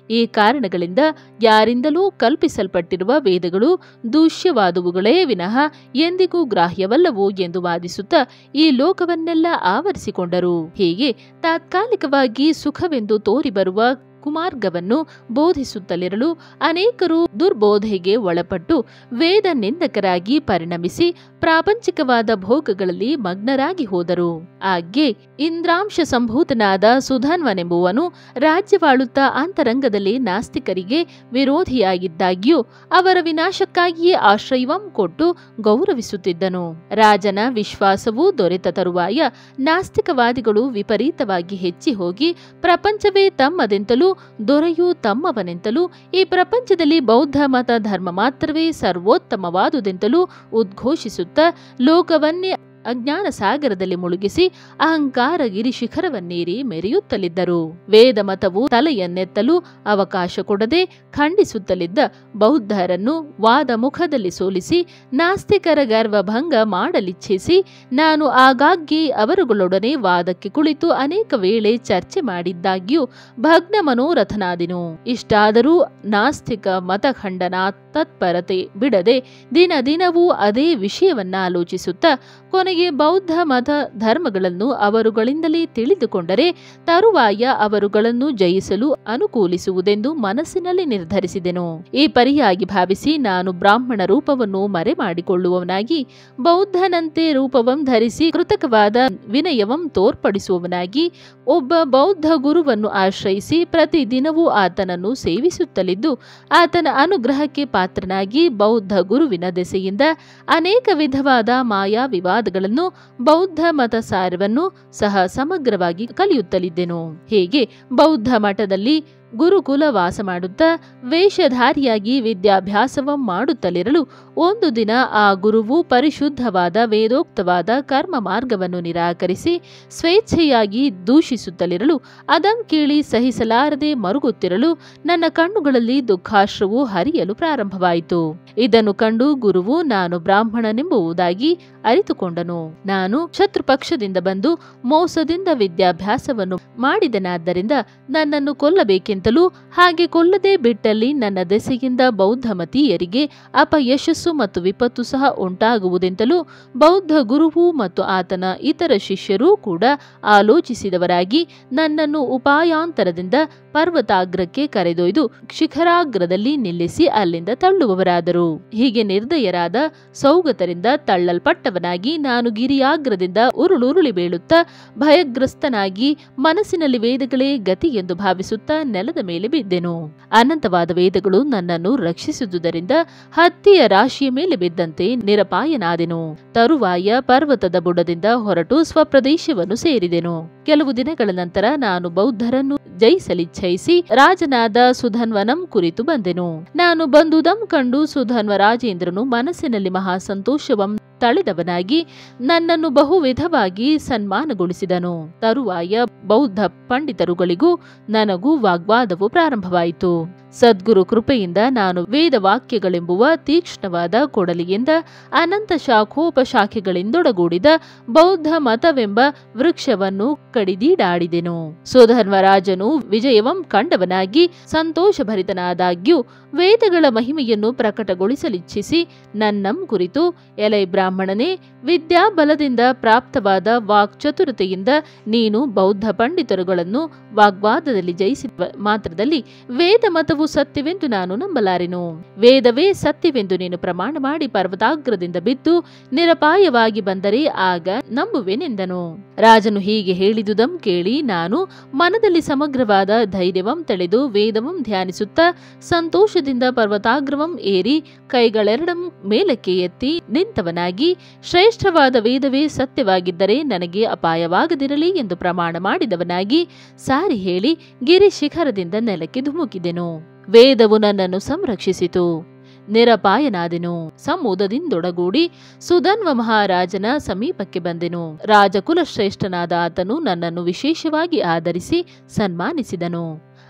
ಈ ಕಾರಣಗಳಿಂದ ಯಾರಿಂದಲೂ ಕಲ್ಪಿಸಲ್ಪಟ್ಟಿರುವ ವೇದಗಳು ದೂಷ್ಯವಾದುವುಗಳೇ ವಿನಃ ಎಂದಿಗೂ ಗ್ರಾಹ್ಯವಲ್ಲವು ಎಂದು ವಾದಿಸುತ್ತಾ ಈ ಲೋಕವನ್ನೆಲ್ಲ ಆವರಿಸಿಕೊಂಡರು ಹೀಗೆ ತಾತ್ಕಾಲಿಕವಾಗಿ ಸುಖವೆಂದು ತೋರಿಬರುವ ಕುಮಾರ್ಗವನ್ನು ಬೋಧಿಸುತ್ತಲಿರಲು ಅನೇಕರು ದುರ್ಬೋಧೆಗೆ ಒಳಪಟ್ಟು ವೇದ ನಿಂದಕರಾಗಿ ಪರಿಣಮಿಸಿ ಪ್ರಾಪಂಚಿಕವಾದ ಭೋಗಗಳಲ್ಲಿ ಮಗ್ನರಾಗಿ ಹೋದರು ಆಗ್ಗೆ ಇಂದ್ರಾಂಶ ಸಂಭೂತನಾದ ಸುಧನ್ವನೆಂಬುವನು ರಾಜ್ಯವಾಳುತ್ತಾ ಅಂತರಂಗದಲ್ಲಿ ನಾಸ್ತಿಕರಿಗೆ ವಿರೋಧಿಯಾಗಿದ್ದಾಗ್ಯೂ ಅವರ ವಿನಾಶಕ್ಕಾಗಿಯೇ ಆಶ್ರಯವಂ ಕೊಟ್ಟು ಗೌರವಿಸುತ್ತಿದ್ದನು ರಾಜನ ವಿಶ್ವಾಸವೂ ದೊರೆತ ತರುವಾಯ ನಾಸ್ತಿಕವಾದಿಗಳು ವಿಪರೀತವಾಗಿ ಹೆಚ್ಚಿ ಹೋಗಿ ಪ್ರಪಂಚವೇ ತಮ್ಮದೆಂತಲೂ ದೊರೆಯೂ ತಮ್ಮವನೆಂತಲೂ ಈ ಪ್ರಪಂಚದಲ್ಲಿ ಬೌದ್ಧ ಮತ ಧರ್ಮ ಮಾತ್ರವೇ ಸರ್ವೋತ್ತಮವಾದುದೆಂತಲೂ ಉದ್ಘೋಷಿಸುತ್ತಾ ಲೋಕವನ್ನೇ ಅಜ್ಞಾನ ಸಾಗರದಲ್ಲಿ ಮುಳುಗಿಸಿ ಅಹಂಕಾರ ಗಿರಿ ಶಿಖರವನ್ನೇರಿ ಮೆರೆಯುತ್ತಲಿದ್ದರು ವೇದ ಮತವು ತಲೆಯನ್ನೆತ್ತಲು ಅವಕಾಶ ಕೊಡದೆ ಖಂಡಿಸುತ್ತಲಿದ್ದ ಬೌದ್ಧರನ್ನು ವಾದ ಮುಖದಲ್ಲಿ ಸೋಲಿಸಿ ನಾಸ್ತಿಕರ ಗರ್ವಭಂಗ ಮಾಡಲಿಚ್ಛಿಸಿ ನಾನು ಆಗಾಗ್ಗೆ ಅವರುಗಳೊಡನೆ ವಾದಕ್ಕೆ ಕುಳಿತು ಅನೇಕ ವೇಳೆ ಚರ್ಚೆ ಮಾಡಿದ್ದಾಗ್ಯೂ ಭಗ್ನ ಮನೋರಥನಾದಿನು ಇಷ್ಟಾದರೂ ನಾಸ್ತಿಕ ಮತಖಂಡನ ತತ್ಪರತೆ ಬಿಡದೆ ದಿನ ದಿನವೂ ಅದೇ ವಿಷಯವನ್ನ ಆಲೋಚಿಸುತ್ತಾ ಕೊನೆಗೆ ಬೌದ್ಧ ಮತ ಧರ್ಮಗಳನ್ನು ಅವರುಗಳಿಂದಲೇ ತಿಳಿದುಕೊಂಡರೆ ತರುವಾಯ ಅವರುಗಳನ್ನು ಜಯಿಸಲು ಅನುಕೂಲಿಸುವುದೆಂದು ಮನಸ್ಸಿನಲ್ಲಿ ನಿರ್ಧರಿಸಿದೆನು ಈ ಪರಿಯಾಗಿ ಭಾವಿಸಿ ನಾನು ಬ್ರಾಹ್ಮಣ ರೂಪವನ್ನು ಮರೆ ಮಾಡಿಕೊಳ್ಳುವವನಾಗಿ ಬೌದ್ಧನಂತೆ ರೂಪವಂ ಧರಿಸಿ ಕೃತಕವಾದ ವಿನಯವಂ ತೋರ್ಪಡಿಸುವವನಾಗಿ ಒಬ್ಬ ಬೌದ್ಧ ಗುರುವನ್ನು ಆಶ್ರಯಿಸಿ ಪ್ರತಿದಿನವೂ ಆತನನ್ನು ಸೇವಿಸುತ್ತಲಿದ್ದು ಆತನ ಅನುಗ್ರಹಕ್ಕೆ ಪಾತ್ರನಾಗಿ ಬೌದ್ಧ ಗುರುವಿನ ದೆಸೆಯಿಂದ ಅನೇಕ ವಿಧವಾದ ಮಾಯಾ ವಿವಾದಗಳನ್ನು ಬೌದ್ಧ ಮತ ಸಾರವನ್ನು ಸಹ ಸಮಗ್ರವಾಗಿ ಕಲಿಯುತ್ತಲಿದ್ದೆನು ಹೇಗೆ ಬೌದ್ಧ ಮಠದಲ್ಲಿ ಗುರುಕುಲ ವಾಸ ಮಾಡುತ್ತಾ ವೇಷಧಾರಿಯಾಗಿ ವಿದ್ಯಾಭ್ಯಾಸವಂ ಮಾಡುತ್ತಲಿರಲು ಒಂದು ದಿನ ಆ ಗುರುವು ಪರಿಶುದ್ಧವಾದ ವೇದೋಕ್ತವಾದ ಕರ್ಮ ಮಾರ್ಗವನ್ನು ನಿರಾಕರಿಸಿ ಸ್ವೇಚ್ಛೆಯಾಗಿ ದೂಷಿಸುತ್ತಲಿರಲು ಅದಂ ಕೇಳಿ ಸಹಿಸಲಾರದೆ ಮರುಗುತ್ತಿರಲು ನನ್ನ ಕಣ್ಣುಗಳಲ್ಲಿ ದುಃಖಾಶ್ರವು ಹರಿಯಲು ಪ್ರಾರಂಭವಾಯಿತು ಇದನ್ನು ಕಂಡು ಗುರುವು ನಾನು ಬ್ರಾಹ್ಮಣನೆಂಬುದಾಗಿ ಅರಿತುಕೊಂಡನು ನಾನು ಶತ್ರುಪಕ್ಷದಿಂದ ಬಂದು ಮೋಸದಿಂದ ವಿದ್ಯಾಭ್ಯಾಸವನ್ನು ಮಾಡಿದನಾದ್ದರಿಂದ ನನ್ನನ್ನು ಕೊಲ್ಲಬೇಕೆಂತಲೂ ಹಾಗೆ ಕೊಲ್ಲದೆ ಬಿಟ್ಟಲ್ಲಿ ನನ್ನ ದೆಸೆಯಿಂದ ಬೌದ್ಧಮತೀಯರಿಗೆ ಅಪಯಶಸ್ಸು ಮತ್ತು ವಿಪತ್ತು ಸಹ ಉಂಟಾಗುವುದೆಂತಲೂ ಬೌದ್ಧ ಗುರುವು ಮತ್ತು ಆತನ ಇತರ ಶಿಷ್ಯರೂ ಕೂಡ ಆಲೋಚಿಸಿದವರಾಗಿ ನನ್ನನ್ನು ಉಪಾಯಾಂತರದಿಂದ ಪರ್ವತಾಗ್ರಕ್ಕೆ ಕರೆದೊಯ್ದು ಶಿಖರಾಗ್ರದಲ್ಲಿ ನಿಲ್ಲಿಸಿ ಅಲ್ಲಿಂದ ತಳ್ಳುವವರಾದರು ಹೀಗೆ ನಿರ್ದಯರಾದ ಸೌಗತರಿಂದ ತಳ್ಳಲ್ಪಟ್ಟವನಾಗಿ ನಾನು ಗಿರಿಯಾಗ್ರದಿಂದ ಉರುಳುರುಳಿ ಬೀಳುತ್ತಾ ಭಯಗ್ರಸ್ತನಾಗಿ ಮನಸ್ಸಿನಲ್ಲಿ ವೇದಗಳೇ ಗತಿ ಎಂದು ಭಾವಿಸುತ್ತಾ ನೆಲದ ಮೇಲೆ ಬಿದ್ದೆನು ಅನಂತವಾದ ವೇದಗಳು ನನ್ನನ್ನು ರಕ್ಷಿಸುವುದರಿಂದ ಹತ್ತಿಯ ರಾಶಿಯ ಮೇಲೆ ಬಿದ್ದಂತೆ ನಿರಪಾಯನಾದೆನು ತರುವಾಯ ಪರ್ವತದ ಬುಡದಿಂದ ಹೊರಟು ಸ್ವಪ್ರದೇಶವನ್ನು ಸೇರಿದೆನು ಕೆಲವು ದಿನಗಳ ನಂತರ ನಾನು ಬೌದ್ಧರನ್ನು ಜಯಿಸಲಿಚ್ಛಯಿಸಿ ರಾಜನಾದ ಸುಧನ್ವನಂ ಕುರಿತು ಬಂದೆನು ನಾನು ಬಂದುದಂ ಕಂಡು ಸುಧನ್ವ ರಾಜೇಂದ್ರನು ಮನಸ್ಸಿನಲ್ಲಿ ಮಹಾ ಸಂತೋಷವಂ ತಳೆದವನಾಗಿ ನನ್ನನ್ನು ಬಹು ವಿಧವಾಗಿ ಸನ್ಮಾನಗೊಳಿಸಿದನು ತರುವಾಯ ಬೌದ್ಧ ಪಂಡಿತರುಗಳಿಗೂ ನನಗೂ ವಾಗ್ವಾದವು ಪ್ರಾರಂಭವಾಯಿತು ಸದ್ಗುರು ಕೃಪೆಯಿಂದ ನಾನು ವೇದವಾಕ್ಯಗಳೆಂಬುವ ತೀಕ್ಷ್ಣವಾದ ಕೊಡಲಿಯಿಂದ ಅನಂತ ಶಾಖೋಪಶಾಖೆಗಳಿಂದೊಡಗೂಡಿದ ಬೌದ್ಧ ಮತವೆಂಬ ವೃಕ್ಷವನ್ನು ಕಡಿದೀಡಾಡಿದೆನು ಸುಧರ್ಮರಾಜನು ವಿಜಯವಂ ಕಂಡವನಾಗಿ ಸಂತೋಷಭರಿತನಾದಾಗ್ಯೂ ವೇದಗಳ ಮಹಿಮೆಯನ್ನು ಪ್ರಕಟಗೊಳಿಸಲಿಚ್ಛಿಸಿ ನನ್ನಂ ಕುರಿತು ಎಲೈ ಬ್ರಾಹ್ಮಣನೇ ವಿದ್ಯಾಬಲದಿಂದ ಪ್ರಾಪ್ತವಾದ ವಾಕ್ಚತುರತೆಯಿಂದ ನೀನು ಬೌದ್ಧ ಪಂಡಿತರುಗಳನ್ನು ವಾಗ್ವಾದದಲ್ಲಿ ಜಯಿಸಿದ ಮಾತ್ರದಲ್ಲಿ ವೇದ ಮತವು ಸತ್ಯವೆಂದು ನಾನು ನಂಬಲಾರೆನು ವೇದವೇ ಸತ್ಯವೆಂದು ನೀನು ಪ್ರಮಾಣ ಮಾಡಿ ಪರ್ವತಾಗ್ರದಿಂದ ಬಿದ್ದು ನಿರಪಾಯವಾಗಿ ಬಂದರೆ ಆಗ ನಂಬುವೆನೆಂದನು ರಾಜನು ಹೀಗೆ ಹೇಳಿದುದಂ ಕೇಳಿ ನಾನು ಮನದಲ್ಲಿ ಸಮಗ್ರವಾದ ಧೈರ್ಯವಂ ತಳೆದು ವೇದವಂ ಧ್ಯಾನಿಸುತ್ತಾ ಸಂತೋಷದಿಂದ ಪರ್ವತಾಗ್ರವಂ ಏರಿ ಕೈಗಳೆರಡಂ ಮೇಲಕ್ಕೆ ಎತ್ತಿ ನಿಂತವನಾಗಿ ಶ್ರೇಷ್ಠವಾದ ವೇದವೇ ಸತ್ಯವಾಗಿದ್ದರೆ ನನಗೆ ಅಪಾಯವಾಗದಿರಲಿ ಎಂದು ಪ್ರಮಾಣ ಮಾಡಿದವನಾಗಿ ಸಾರಿ ಹೇಳಿ ಗಿರಿ ಶಿಖರದಿಂದ ನೆಲಕ್ಕೆ ಧುಮುಕಿದೆನು ವೇದವು ನನ್ನನ್ನು ಸಂರಕ್ಷಿಸಿತು ನಿರಪಾಯನಾದೆನು ಸಮೂದದಿಂದೊಡಗೂಡಿ ಸುಧನ್ವ ಮಹಾರಾಜನ ಸಮೀಪಕ್ಕೆ ಬಂದೆನು ರಾಜಕುಲ ಶ್ರೇಷ್ಠನಾದ ಆತನು ನನ್ನನ್ನು ವಿಶೇಷವಾಗಿ ಆದರಿಸಿ ಸನ್ಮಾನಿಸಿದನು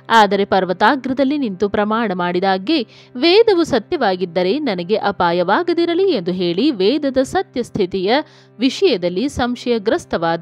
ಆದರೆ ಪರ್ವತಾಗ್ರದಲ್ಲಿ ನಿಂತು ಪ್ರಮಾಣ ಮಾಡಿದಾಗೆ ವೇದವು ಸತ್ಯವಾಗಿದ್ದರೆ ನನಗೆ ಅಪಾಯವಾಗದಿರಲಿ ಎಂದು ಹೇಳಿ ವೇದದ ಸತ್ಯಸ್ಥಿತಿಯ ವಿಷಯದಲ್ಲಿ ಸಂಶಯಗ್ರಸ್ತವಾದ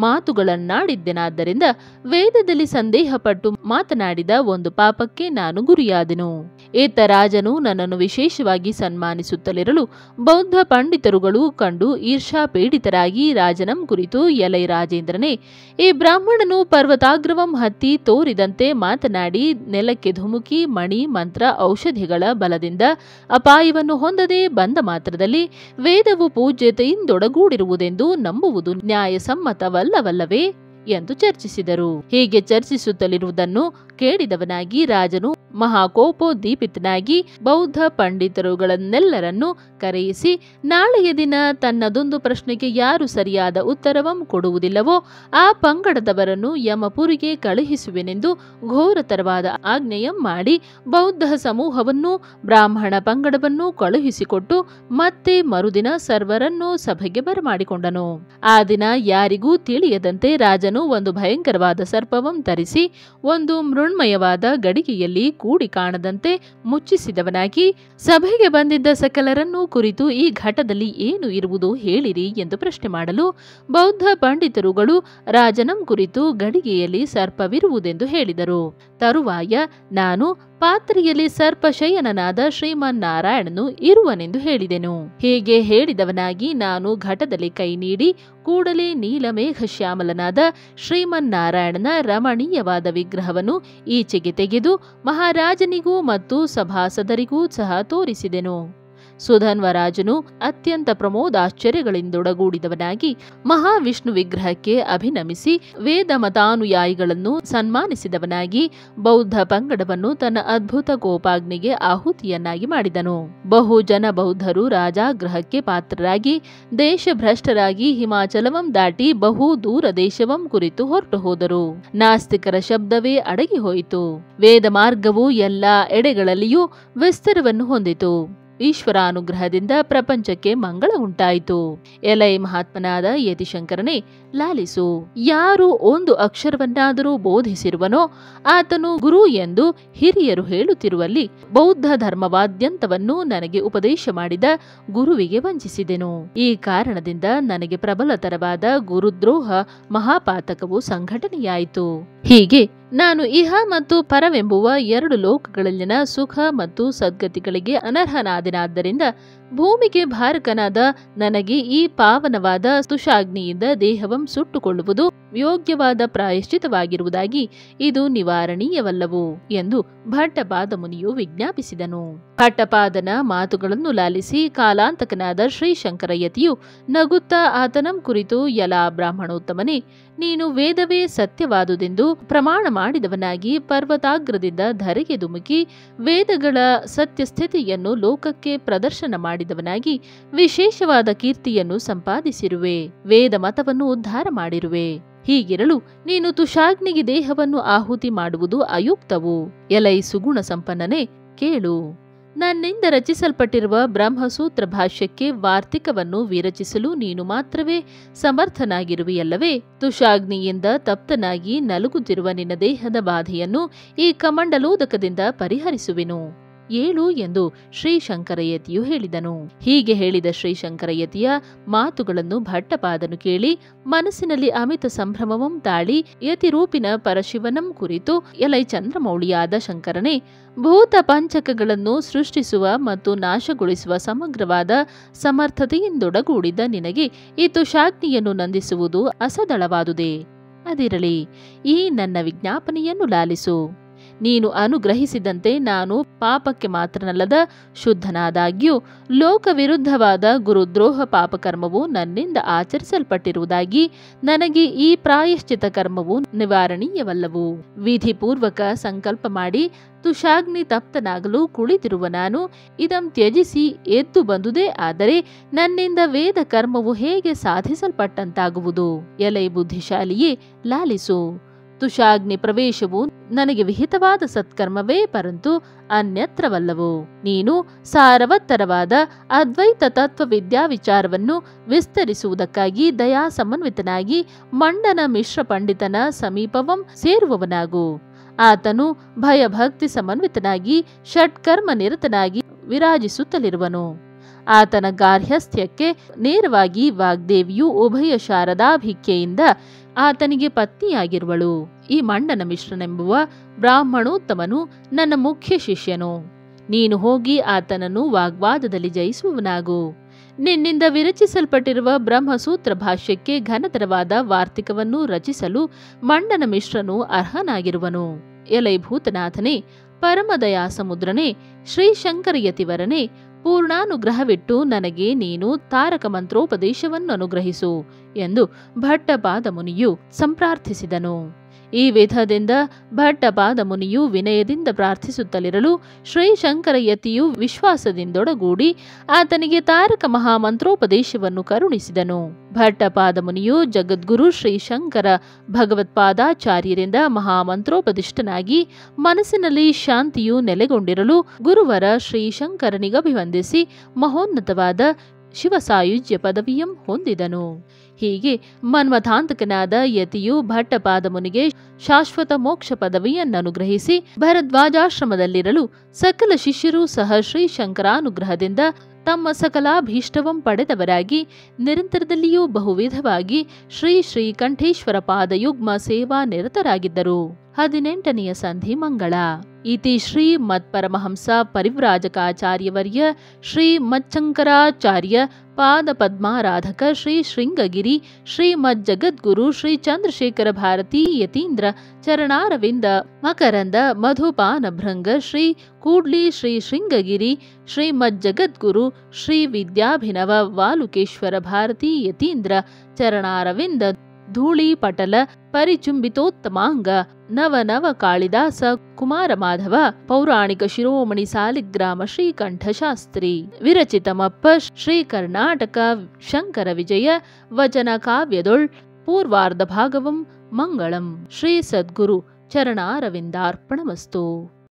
ಮಾತುಗಳನ್ನಾಡಿದ್ದೆನಾದ್ದರಿಂದ ವೇದದಲ್ಲಿ ಸಂದೇಹಪಟ್ಟು ಮಾತನಾಡಿದ ಒಂದು ಪಾಪಕ್ಕೆ ನಾನು ಗುರಿಯಾದೆನು ಏತ ರಾಜನು ನನ್ನನ್ನು ವಿಶೇಷವಾಗಿ ಸನ್ಮಾನಿಸುತ್ತಲಿರಲು ಬೌದ್ಧ ಪಂಡಿತರುಗಳು ಕಂಡು ಈರ್ಷಾ ಪೀಡಿತರಾಗಿ ರಾಜನಂ ಕುರಿತು ಎಲೈ ರಾಜೇಂದ್ರನೇ ಈ ಬ್ರಾಹ್ಮಣನು ಪರ್ವತಾಗ್ರವಂ ಹತ್ತಿ ತೋರಿದಂತೆ ಮಾತನಾಡಿ ನೆಲಕ್ಕೆ ಧುಮುಕಿ ಮಣಿ ಮಂತ್ರ ಔಷಧಿಗಳ ಬಲದಿಂದ ಅಪಾಯವನ್ನು ಹೊಂದದೆ ಬಂದ ಮಾತ್ರದಲ್ಲಿ ವೇದವು ಪೂಜ್ಯತೆಯಿಂದೊಡಗೂಡಿರುವುದೆಂದು ನಂಬುವುದು ನ್ಯಾಯಸಮ್ಮತವಲ್ಲವಲ್ಲವೇ ಎಂದು ಚರ್ಚಿಸಿದರು ಹೀಗೆ ಚರ್ಚಿಸುತ್ತಲಿರುವುದನ್ನು ಕೇಳಿದವನಾಗಿ ರಾಜನು ಮಹಾಕೋಪೋದ್ದೀಪಿತನಾಗಿ ಬೌದ್ಧ ಪಂಡಿತರುಗಳನ್ನೆಲ್ಲರನ್ನು ಕರೆಯಿಸಿ ನಾಳೆಯ ದಿನ ತನ್ನದೊಂದು ಪ್ರಶ್ನೆಗೆ ಯಾರು ಸರಿಯಾದ ಉತ್ತರವಂ ಕೊಡುವುದಿಲ್ಲವೋ ಆ ಪಂಗಡದವರನ್ನು ಯಮಪುರಿಗೆ ಕಳುಹಿಸುವೆನೆಂದು ಘೋರತರವಾದ ಆಜ್ಞೆಯಂ ಮಾಡಿ ಬೌದ್ಧ ಸಮೂಹವನ್ನು ಬ್ರಾಹ್ಮಣ ಪಂಗಡವನ್ನು ಕಳುಹಿಸಿಕೊಟ್ಟು ಮತ್ತೆ ಮರುದಿನ ಸರ್ವರನ್ನು ಸಭೆಗೆ ಬರಮಾಡಿಕೊಂಡನು ಆ ದಿನ ಯಾರಿಗೂ ತಿಳಿಯದಂತೆ ರಾಜನು ಒಂದು ಭಯಂಕರವಾದ ಸರ್ಪವಂ ತರಿಸಿ ಒಂದು ಮೃಣ್ಮಯವಾದ ಗಡಿಗೆಯಲ್ಲಿ ಕೂಡಿ ಕಾಣದಂತೆ ಮುಚ್ಚಿಸಿದವನಾಗಿ ಸಭೆಗೆ ಬಂದಿದ್ದ ಸಕಲರನ್ನು ಕುರಿತು ಈ ಘಟ್ಟದಲ್ಲಿ ಏನು ಇರುವುದು ಹೇಳಿರಿ ಎಂದು ಪ್ರಶ್ನೆ ಮಾಡಲು ಬೌದ್ಧ ಪಂಡಿತರುಗಳು ರಾಜನಂ ಕುರಿತು ಗಡಿಗೆಯಲ್ಲಿ ಸರ್ಪವಿರುವುದೆಂದು ಹೇಳಿದರು ತರುವಾಯ ನಾನು ಪಾತ್ರೆಯಲ್ಲಿ ಸರ್ಪಶಯನನಾದ ಶ್ರೀಮನ್ನಾರಾಯಣನು ಇರುವನೆಂದು ಹೇಳಿದೆನು ಹೀಗೆ ಹೇಳಿದವನಾಗಿ ನಾನು ಘಟದಲ್ಲಿ ಕೈ ನೀಡಿ ಕೂಡಲೇ ನೀಲಮೇಘ ಶ್ಯಾಮಲನಾದ ಶ್ರೀಮನ್ನಾರಾಯಣನ ರಮಣೀಯವಾದ ವಿಗ್ರಹವನ್ನು ಈಚೆಗೆ ತೆಗೆದು ಮಹಾರಾಜನಿಗೂ ಮತ್ತು ಸಭಾಸದರಿಗೂ ಸಹ ತೋರಿಸಿದೆನು ಸುಧನ್ವರಾಜನು ಅತ್ಯಂತ ಪ್ರಮೋದಾಶ್ಚರ್ಯಗಳಿಂದೊಡಗೂಡಿದವನಾಗಿ ಮಹಾವಿಷ್ಣು ವಿಗ್ರಹಕ್ಕೆ ಅಭಿನಮಿಸಿ ವೇದ ಮತಾನುಯಾಯಿಗಳನ್ನು ಸನ್ಮಾನಿಸಿದವನಾಗಿ ಬೌದ್ಧ ಪಂಗಡವನ್ನು ತನ್ನ ಅದ್ಭುತ ಕೋಪಾಗ್ನಿಗೆ ಆಹುತಿಯನ್ನಾಗಿ ಮಾಡಿದನು ಬಹು ಜನ ಬೌದ್ಧರು ರಾಜಾಗ್ರಹಕ್ಕೆ ಪಾತ್ರರಾಗಿ ದೇಶಭ್ರಷ್ಟರಾಗಿ ಹಿಮಾಚಲವಂ ದಾಟಿ ಬಹು ದೂರ ದೇಶವಂ ಕುರಿತು ಹೊರಟು ಹೋದರು ನಾಸ್ತಿಕರ ಶಬ್ದವೇ ಅಡಗಿ ಹೋಯಿತು ವೇದ ಮಾರ್ಗವು ಎಲ್ಲಾ ಎಡೆಗಳಲ್ಲಿಯೂ ವಿಸ್ತಾರವನ್ನು ಹೊಂದಿತು ಈಶ್ವರಾನುಗ್ರಹದಿಂದ ಪ್ರಪಂಚಕ್ಕೆ ಮಂಗಳ ಉಂಟಾಯಿತು ಎಲೈ ಮಹಾತ್ಮನಾದ ಯತಿಶಂಕರನೇ ಲಾಲಿಸು ಯಾರು ಒಂದು ಅಕ್ಷರವನ್ನಾದರೂ ಬೋಧಿಸಿರುವನೋ ಆತನು ಗುರು ಎಂದು ಹಿರಿಯರು ಹೇಳುತ್ತಿರುವಲ್ಲಿ ಬೌದ್ಧ ಧರ್ಮವಾದ್ಯಂತವನ್ನು ನನಗೆ ಉಪದೇಶ ಮಾಡಿದ ಗುರುವಿಗೆ ವಂಚಿಸಿದೆನು ಈ ಕಾರಣದಿಂದ ನನಗೆ ಪ್ರಬಲತರವಾದ ಗುರುದ್ರೋಹ ಮಹಾಪಾತಕವು ಸಂಘಟನೆಯಾಯಿತು ಹೀಗೆ ನಾನು ಇಹ ಮತ್ತು ಪರವೆಂಬುವ ಎರಡು ಲೋಕಗಳಲ್ಲಿನ ಸುಖ ಮತ್ತು ಸದ್ಗತಿಗಳಿಗೆ ಅನರ್ಹನಾದೆನಾದ್ದರಿಂದ ಭೂಮಿಗೆ ಭಾರಕನಾದ ನನಗೆ ಈ ಪಾವನವಾದ ತುಷಾಗ್ನಿಯಿಂದ ದೇಹವಂ ಸುಟ್ಟುಕೊಳ್ಳುವುದು ಯೋಗ್ಯವಾದ ಪ್ರಾಯಶ್ಚಿತವಾಗಿರುವುದಾಗಿ ಇದು ನಿವಾರಣೀಯವಲ್ಲವು ಎಂದು ಭಟ್ಟಪಾದ ಮುನಿಯು ವಿಜ್ಞಾಪಿಸಿದನು ಭಟ್ಟಪಾದನ ಮಾತುಗಳನ್ನು ಲಾಲಿಸಿ ಕಾಲಾಂತಕನಾದ ಶ್ರೀಶಂಕರಯತಿಯು ನಗುತ್ತಾ ಆತನಂ ಕುರಿತು ಯಲಾ ಬ್ರಾಹ್ಮಣೋತ್ತಮನೇ ನೀನು ವೇದವೇ ಸತ್ಯವಾದುದೆಂದು ಪ್ರಮಾಣ ಮಾಡಿದವನಾಗಿ ಪರ್ವತಾಗ್ರದಿಂದ ಧರೆಗೆ ಧುಮುಕಿ ವೇದಗಳ ಸತ್ಯಸ್ಥಿತಿಯನ್ನು ಲೋಕಕ್ಕೆ ಪ್ರದರ್ಶನ ಮಾಡಿದವನಾಗಿ ವಿಶೇಷವಾದ ಕೀರ್ತಿಯನ್ನು ಸಂಪಾದಿಸಿರುವೆ ವೇದ ಮತವನ್ನು ಉದ್ಧಾರ ಮಾಡಿರುವೆ ಹೀಗಿರಲು ನೀನು ತುಷಾಗ್ನಿಗೆ ದೇಹವನ್ನು ಆಹುತಿ ಮಾಡುವುದು ಅಯುಕ್ತವು ಎಲೈ ಸುಗುಣ ಸಂಪನ್ನನೇ ಕೇಳು ನನ್ನಿಂದ ರಚಿಸಲ್ಪಟ್ಟಿರುವ ಬ್ರಹ್ಮಸೂತ್ರ ಭಾಷ್ಯಕ್ಕೆ ವಾರ್ತಿಕವನ್ನು ವಿರಚಿಸಲು ನೀನು ಮಾತ್ರವೇ ಸಮರ್ಥನಾಗಿರುವೆಯಲ್ಲವೇ ತುಷಾಗ್ನಿಯಿಂದ ತಪ್ತನಾಗಿ ನಲುಗುತ್ತಿರುವ ನಿನ್ನ ದೇಹದ ಬಾಧೆಯನ್ನು ಈ ಕಮಂಡಲೋದಕದಿಂದ ಪರಿಹರಿಸುವೆನು ಏಳು ಎಂದು ಶ್ರೀಶಂಕರಯತಿಯು ಹೇಳಿದನು ಹೀಗೆ ಹೇಳಿದ ಶ್ರೀಶಂಕರಯತಿಯ ಮಾತುಗಳನ್ನು ಭಟ್ಟಪಾದನು ಕೇಳಿ ಮನಸ್ಸಿನಲ್ಲಿ ಅಮಿತ ಸಂಭ್ರಮವಂ ತಾಳಿ ಯತಿರೂಪಿನ ಪರಶಿವನಂ ಕುರಿತು ಎಲೈ ಚಂದ್ರಮೌಳಿಯಾದ ಶಂಕರನೇ ಭೂತ ಪಂಚಕಗಳನ್ನು ಸೃಷ್ಟಿಸುವ ಮತ್ತು ನಾಶಗೊಳಿಸುವ ಸಮಗ್ರವಾದ ಸಮರ್ಥತೆಯಿಂದೊಡಗೂಡಿದ ನಿನಗೆ ಈ ತುಷಾಗ್ನಿಯನ್ನು ನಂದಿಸುವುದು ಅಸದಳವಾದುದೇ ಅದಿರಲಿ ಈ ನನ್ನ ವಿಜ್ಞಾಪನೆಯನ್ನು ಲಾಲಿಸು ನೀನು ಅನುಗ್ರಹಿಸಿದಂತೆ ನಾನು ಪಾಪಕ್ಕೆ ಮಾತ್ರನಲ್ಲದ ಶುದ್ಧನಾದಾಗ್ಯೂ ಲೋಕವಿರುದ್ಧವಾದ ಗುರುದ್ರೋಹ ಪಾಪಕರ್ಮವು ನನ್ನಿಂದ ಆಚರಿಸಲ್ಪಟ್ಟಿರುವುದಾಗಿ ನನಗೆ ಈ ಪ್ರಾಯಶ್ಚಿತ ಕರ್ಮವು ನಿವಾರಣೀಯವಲ್ಲವು ವಿಧಿಪೂರ್ವಕ ಸಂಕಲ್ಪ ಮಾಡಿ ತುಷಾಗ್ನಿ ತಪ್ತನಾಗಲು ಕುಳಿತಿರುವ ನಾನು ಇದಂ ತ್ಯಜಿಸಿ ಎದ್ದು ಬಂದುದೇ ಆದರೆ ನನ್ನಿಂದ ವೇದ ಕರ್ಮವು ಹೇಗೆ ಸಾಧಿಸಲ್ಪಟ್ಟಂತಾಗುವುದು ಎಲೈ ಬುದ್ಧಿಶಾಲಿಯೇ ಲಾಲಿಸು ತುಷಾಗ್ನಿ ಪ್ರವೇಶವು ನನಗೆ ವಿಹಿತವಾದ ಸತ್ಕರ್ಮವೇ ಪರಂತು ಅನ್ಯತ್ರವಲ್ಲವು ನೀನು ಸಾರವತ್ತರವಾದ ಅದ್ವೈತ ತತ್ವ ವಿದ್ಯಾ ವಿಚಾರವನ್ನು ವಿಸ್ತರಿಸುವುದಕ್ಕಾಗಿ ದಯಾ ಸಮನ್ವಿತನಾಗಿ ಮಂಡನ ಮಿಶ್ರ ಪಂಡಿತನ ಸಮೀಪವಂ ಸೇರುವವನಾಗು ಆತನು ಭಯಭಕ್ತಿ ಸಮನ್ವಿತನಾಗಿ ಷಟ್ಕರ್ಮ ನಿರತನಾಗಿ ವಿರಾಜಿಸುತ್ತಲಿರುವನು ಆತನ ಗಾರ್ಹಸ್ಥ್ಯಕ್ಕೆ ನೇರವಾಗಿ ವಾಗ್ದೇವಿಯು ಉಭಯ ಶಾರದಾಭಿಖ್ಯೆಯಿಂದ ಆತನಿಗೆ ಪತ್ನಿಯಾಗಿರುವಳು ಈ ಮಂಡನ ಮಿಶ್ರನೆಂಬುವ ಬ್ರಾಹ್ಮಣೋತ್ತಮನು ನನ್ನ ಮುಖ್ಯ ಶಿಷ್ಯನು ನೀನು ಹೋಗಿ ಆತನನ್ನು ವಾಗ್ವಾದದಲ್ಲಿ ಜಯಿಸುವವನಾಗು ನಿನ್ನಿಂದ ವಿರಚಿಸಲ್ಪಟ್ಟಿರುವ ಬ್ರಹ್ಮಸೂತ್ರ ಭಾಷ್ಯಕ್ಕೆ ಘನತರವಾದ ವಾರ್ತಿಕವನ್ನು ರಚಿಸಲು ಮಂಡನ ಮಿಶ್ರನು ಅರ್ಹನಾಗಿರುವನು ಎಲೈ ಭೂತನಾಥನೇ ಪರಮದಯಾ ಸಮುದ್ರನೇ ಶ್ರೀಶಂಕರಯತಿವರನೇ ಪೂರ್ಣಾನುಗ್ರಹವಿಟ್ಟು ನನಗೆ ನೀನು ತಾರಕ ಮಂತ್ರೋಪದೇಶವನ್ನು ಅನುಗ್ರಹಿಸು ಎಂದು ಭಟ್ಟಪಾದ ಮುನಿಯು ಸಂಪ್ರಾರ್ಥಿಸಿದನು ಈ ವಿಧದಿಂದ ಭಟ್ಟಪಾದ ಮುನಿಯು ವಿನಯದಿಂದ ಪ್ರಾರ್ಥಿಸುತ್ತಲಿರಲು ಶ್ರೀಶಂಕರಯತಿಯು ವಿಶ್ವಾಸದಿಂದೊಡಗೂಡಿ ಆತನಿಗೆ ತಾರಕ ಮಹಾಮಂತ್ರೋಪದೇಶವನ್ನು ಕರುಣಿಸಿದನು ಭಟ್ಟಪಾದ ಮುನಿಯು ಜಗದ್ಗುರು ಶ್ರೀಶಂಕರ ಭಗವತ್ಪಾದಾಚಾರ್ಯರಿಂದ ಮಹಾಮಂತ್ರೋಪದಿಷ್ಟನಾಗಿ ಮನಸ್ಸಿನಲ್ಲಿ ಶಾಂತಿಯು ನೆಲೆಗೊಂಡಿರಲು ಗುರುವರ ಶ್ರೀಶಂಕರನಿಗಭಿವಂದಿಸಿ ಮಹೋನ್ನತವಾದ ಶಿವಸಾಯುಜ್ಯ ಪದವಿಯಂ ಹೊಂದಿದನು ಹೀಗೆ ಮನ್ಮಥಾಂತಕನಾದ ಯತಿಯು ಭಟ್ಟಪಾದ ಮುನಿಗೆ ಶಾಶ್ವತ ಮೋಕ್ಷ ಪದವಿಯನ್ನನುಗ್ರಹಿಸಿ ಭರದ್ವಾಜಾಶ್ರಮದಲ್ಲಿರಲು ಸಕಲ ಶಿಷ್ಯರೂ ಸಹ ಶ್ರೀಶಂಕರಾನುಗ್ರಹದಿಂದ ತಮ್ಮ ಸಕಲಾಭೀಷ್ಟವಂ ಪಡೆದವರಾಗಿ ನಿರಂತರದಲ್ಲಿಯೂ ಬಹುವಿಧವಾಗಿ ಶ್ರೀ ಶ್ರೀಕಂಠೇಶ್ವರ ಪಾದಯುಗ್ಮ ಸೇವಾ ನಿರತರಾಗಿದ್ದರು ಹದಿನೆಂಟನೆಯ ಸಂಧಿ ಮಂಗಳ ಇತಿ ಶ್ರೀ ಮತ್ಪರಮಹಂಸ ಪರಿವ್ರಾಜಕಾಚಾರ್ಯವರ್ಯ ಶ್ರೀ ಮಚ್ಚಂಕರಾಚಾರ್ಯ ಪಾದ ಪದ್ಮಾರಾಧಕ ಶ್ರೀ ಶೃಂಗಗಿರಿ ಶ್ರೀ ಮಜ್ಜಗದ್ಗುರು ಶ್ರೀ ಚಂದ್ರಶೇಖರ ಭಾರತಿ ಯತೀಂದ್ರ ಚರಣಾರವಿಂದ ಮಕರಂದ ಮಧುಪಾನ ಭೃಂಗ ಶ್ರೀ ಕೂಡ್ಲಿ ಶ್ರೀ ಶೃಂಗಗಿರಿ ಶ್ರೀ ಮಜ್ಜಗದ್ಗುರು ಶ್ರೀ ವಿದ್ಯಾಭಿನವ ವಾಲುಕೇಶ್ವರ ಭಾರತಿ ಯತೀಂದ್ರ ಚರಣಾರವಿಂದ ಧೂಳಿ ಪಟಲ ಪರಿಚುಂಬಿತೋತ್ತಮಾಂಗ ನವ ನವ ಕಾಳಿದಾಸ ಕುಮಾರ ಮಾಧವ ಪೌರಾಣಿಕ ಶಿರೋಮಣಿ ಸಾಲಿಗ್ರಾಮ ಶ್ರೀಕಂಠ ಶಾಸ್ತ್ರಿ ವಿರಚಿತಮಪ್ಪ ಶ್ರೀ ಕರ್ನಾಟಕ ಶಂಕರ ವಿಜಯ ವಚನ ಕಾವ್ಯದೊಳ್ ಪೂರ್ವಾರ್ಧ ಭಾಗವಂ ಮಂಗಳಂ ಶ್ರೀ ಸದ್ಗುರು ಚರಣಾರವಿಂದಾರ್ಪಣಮಸ್ತು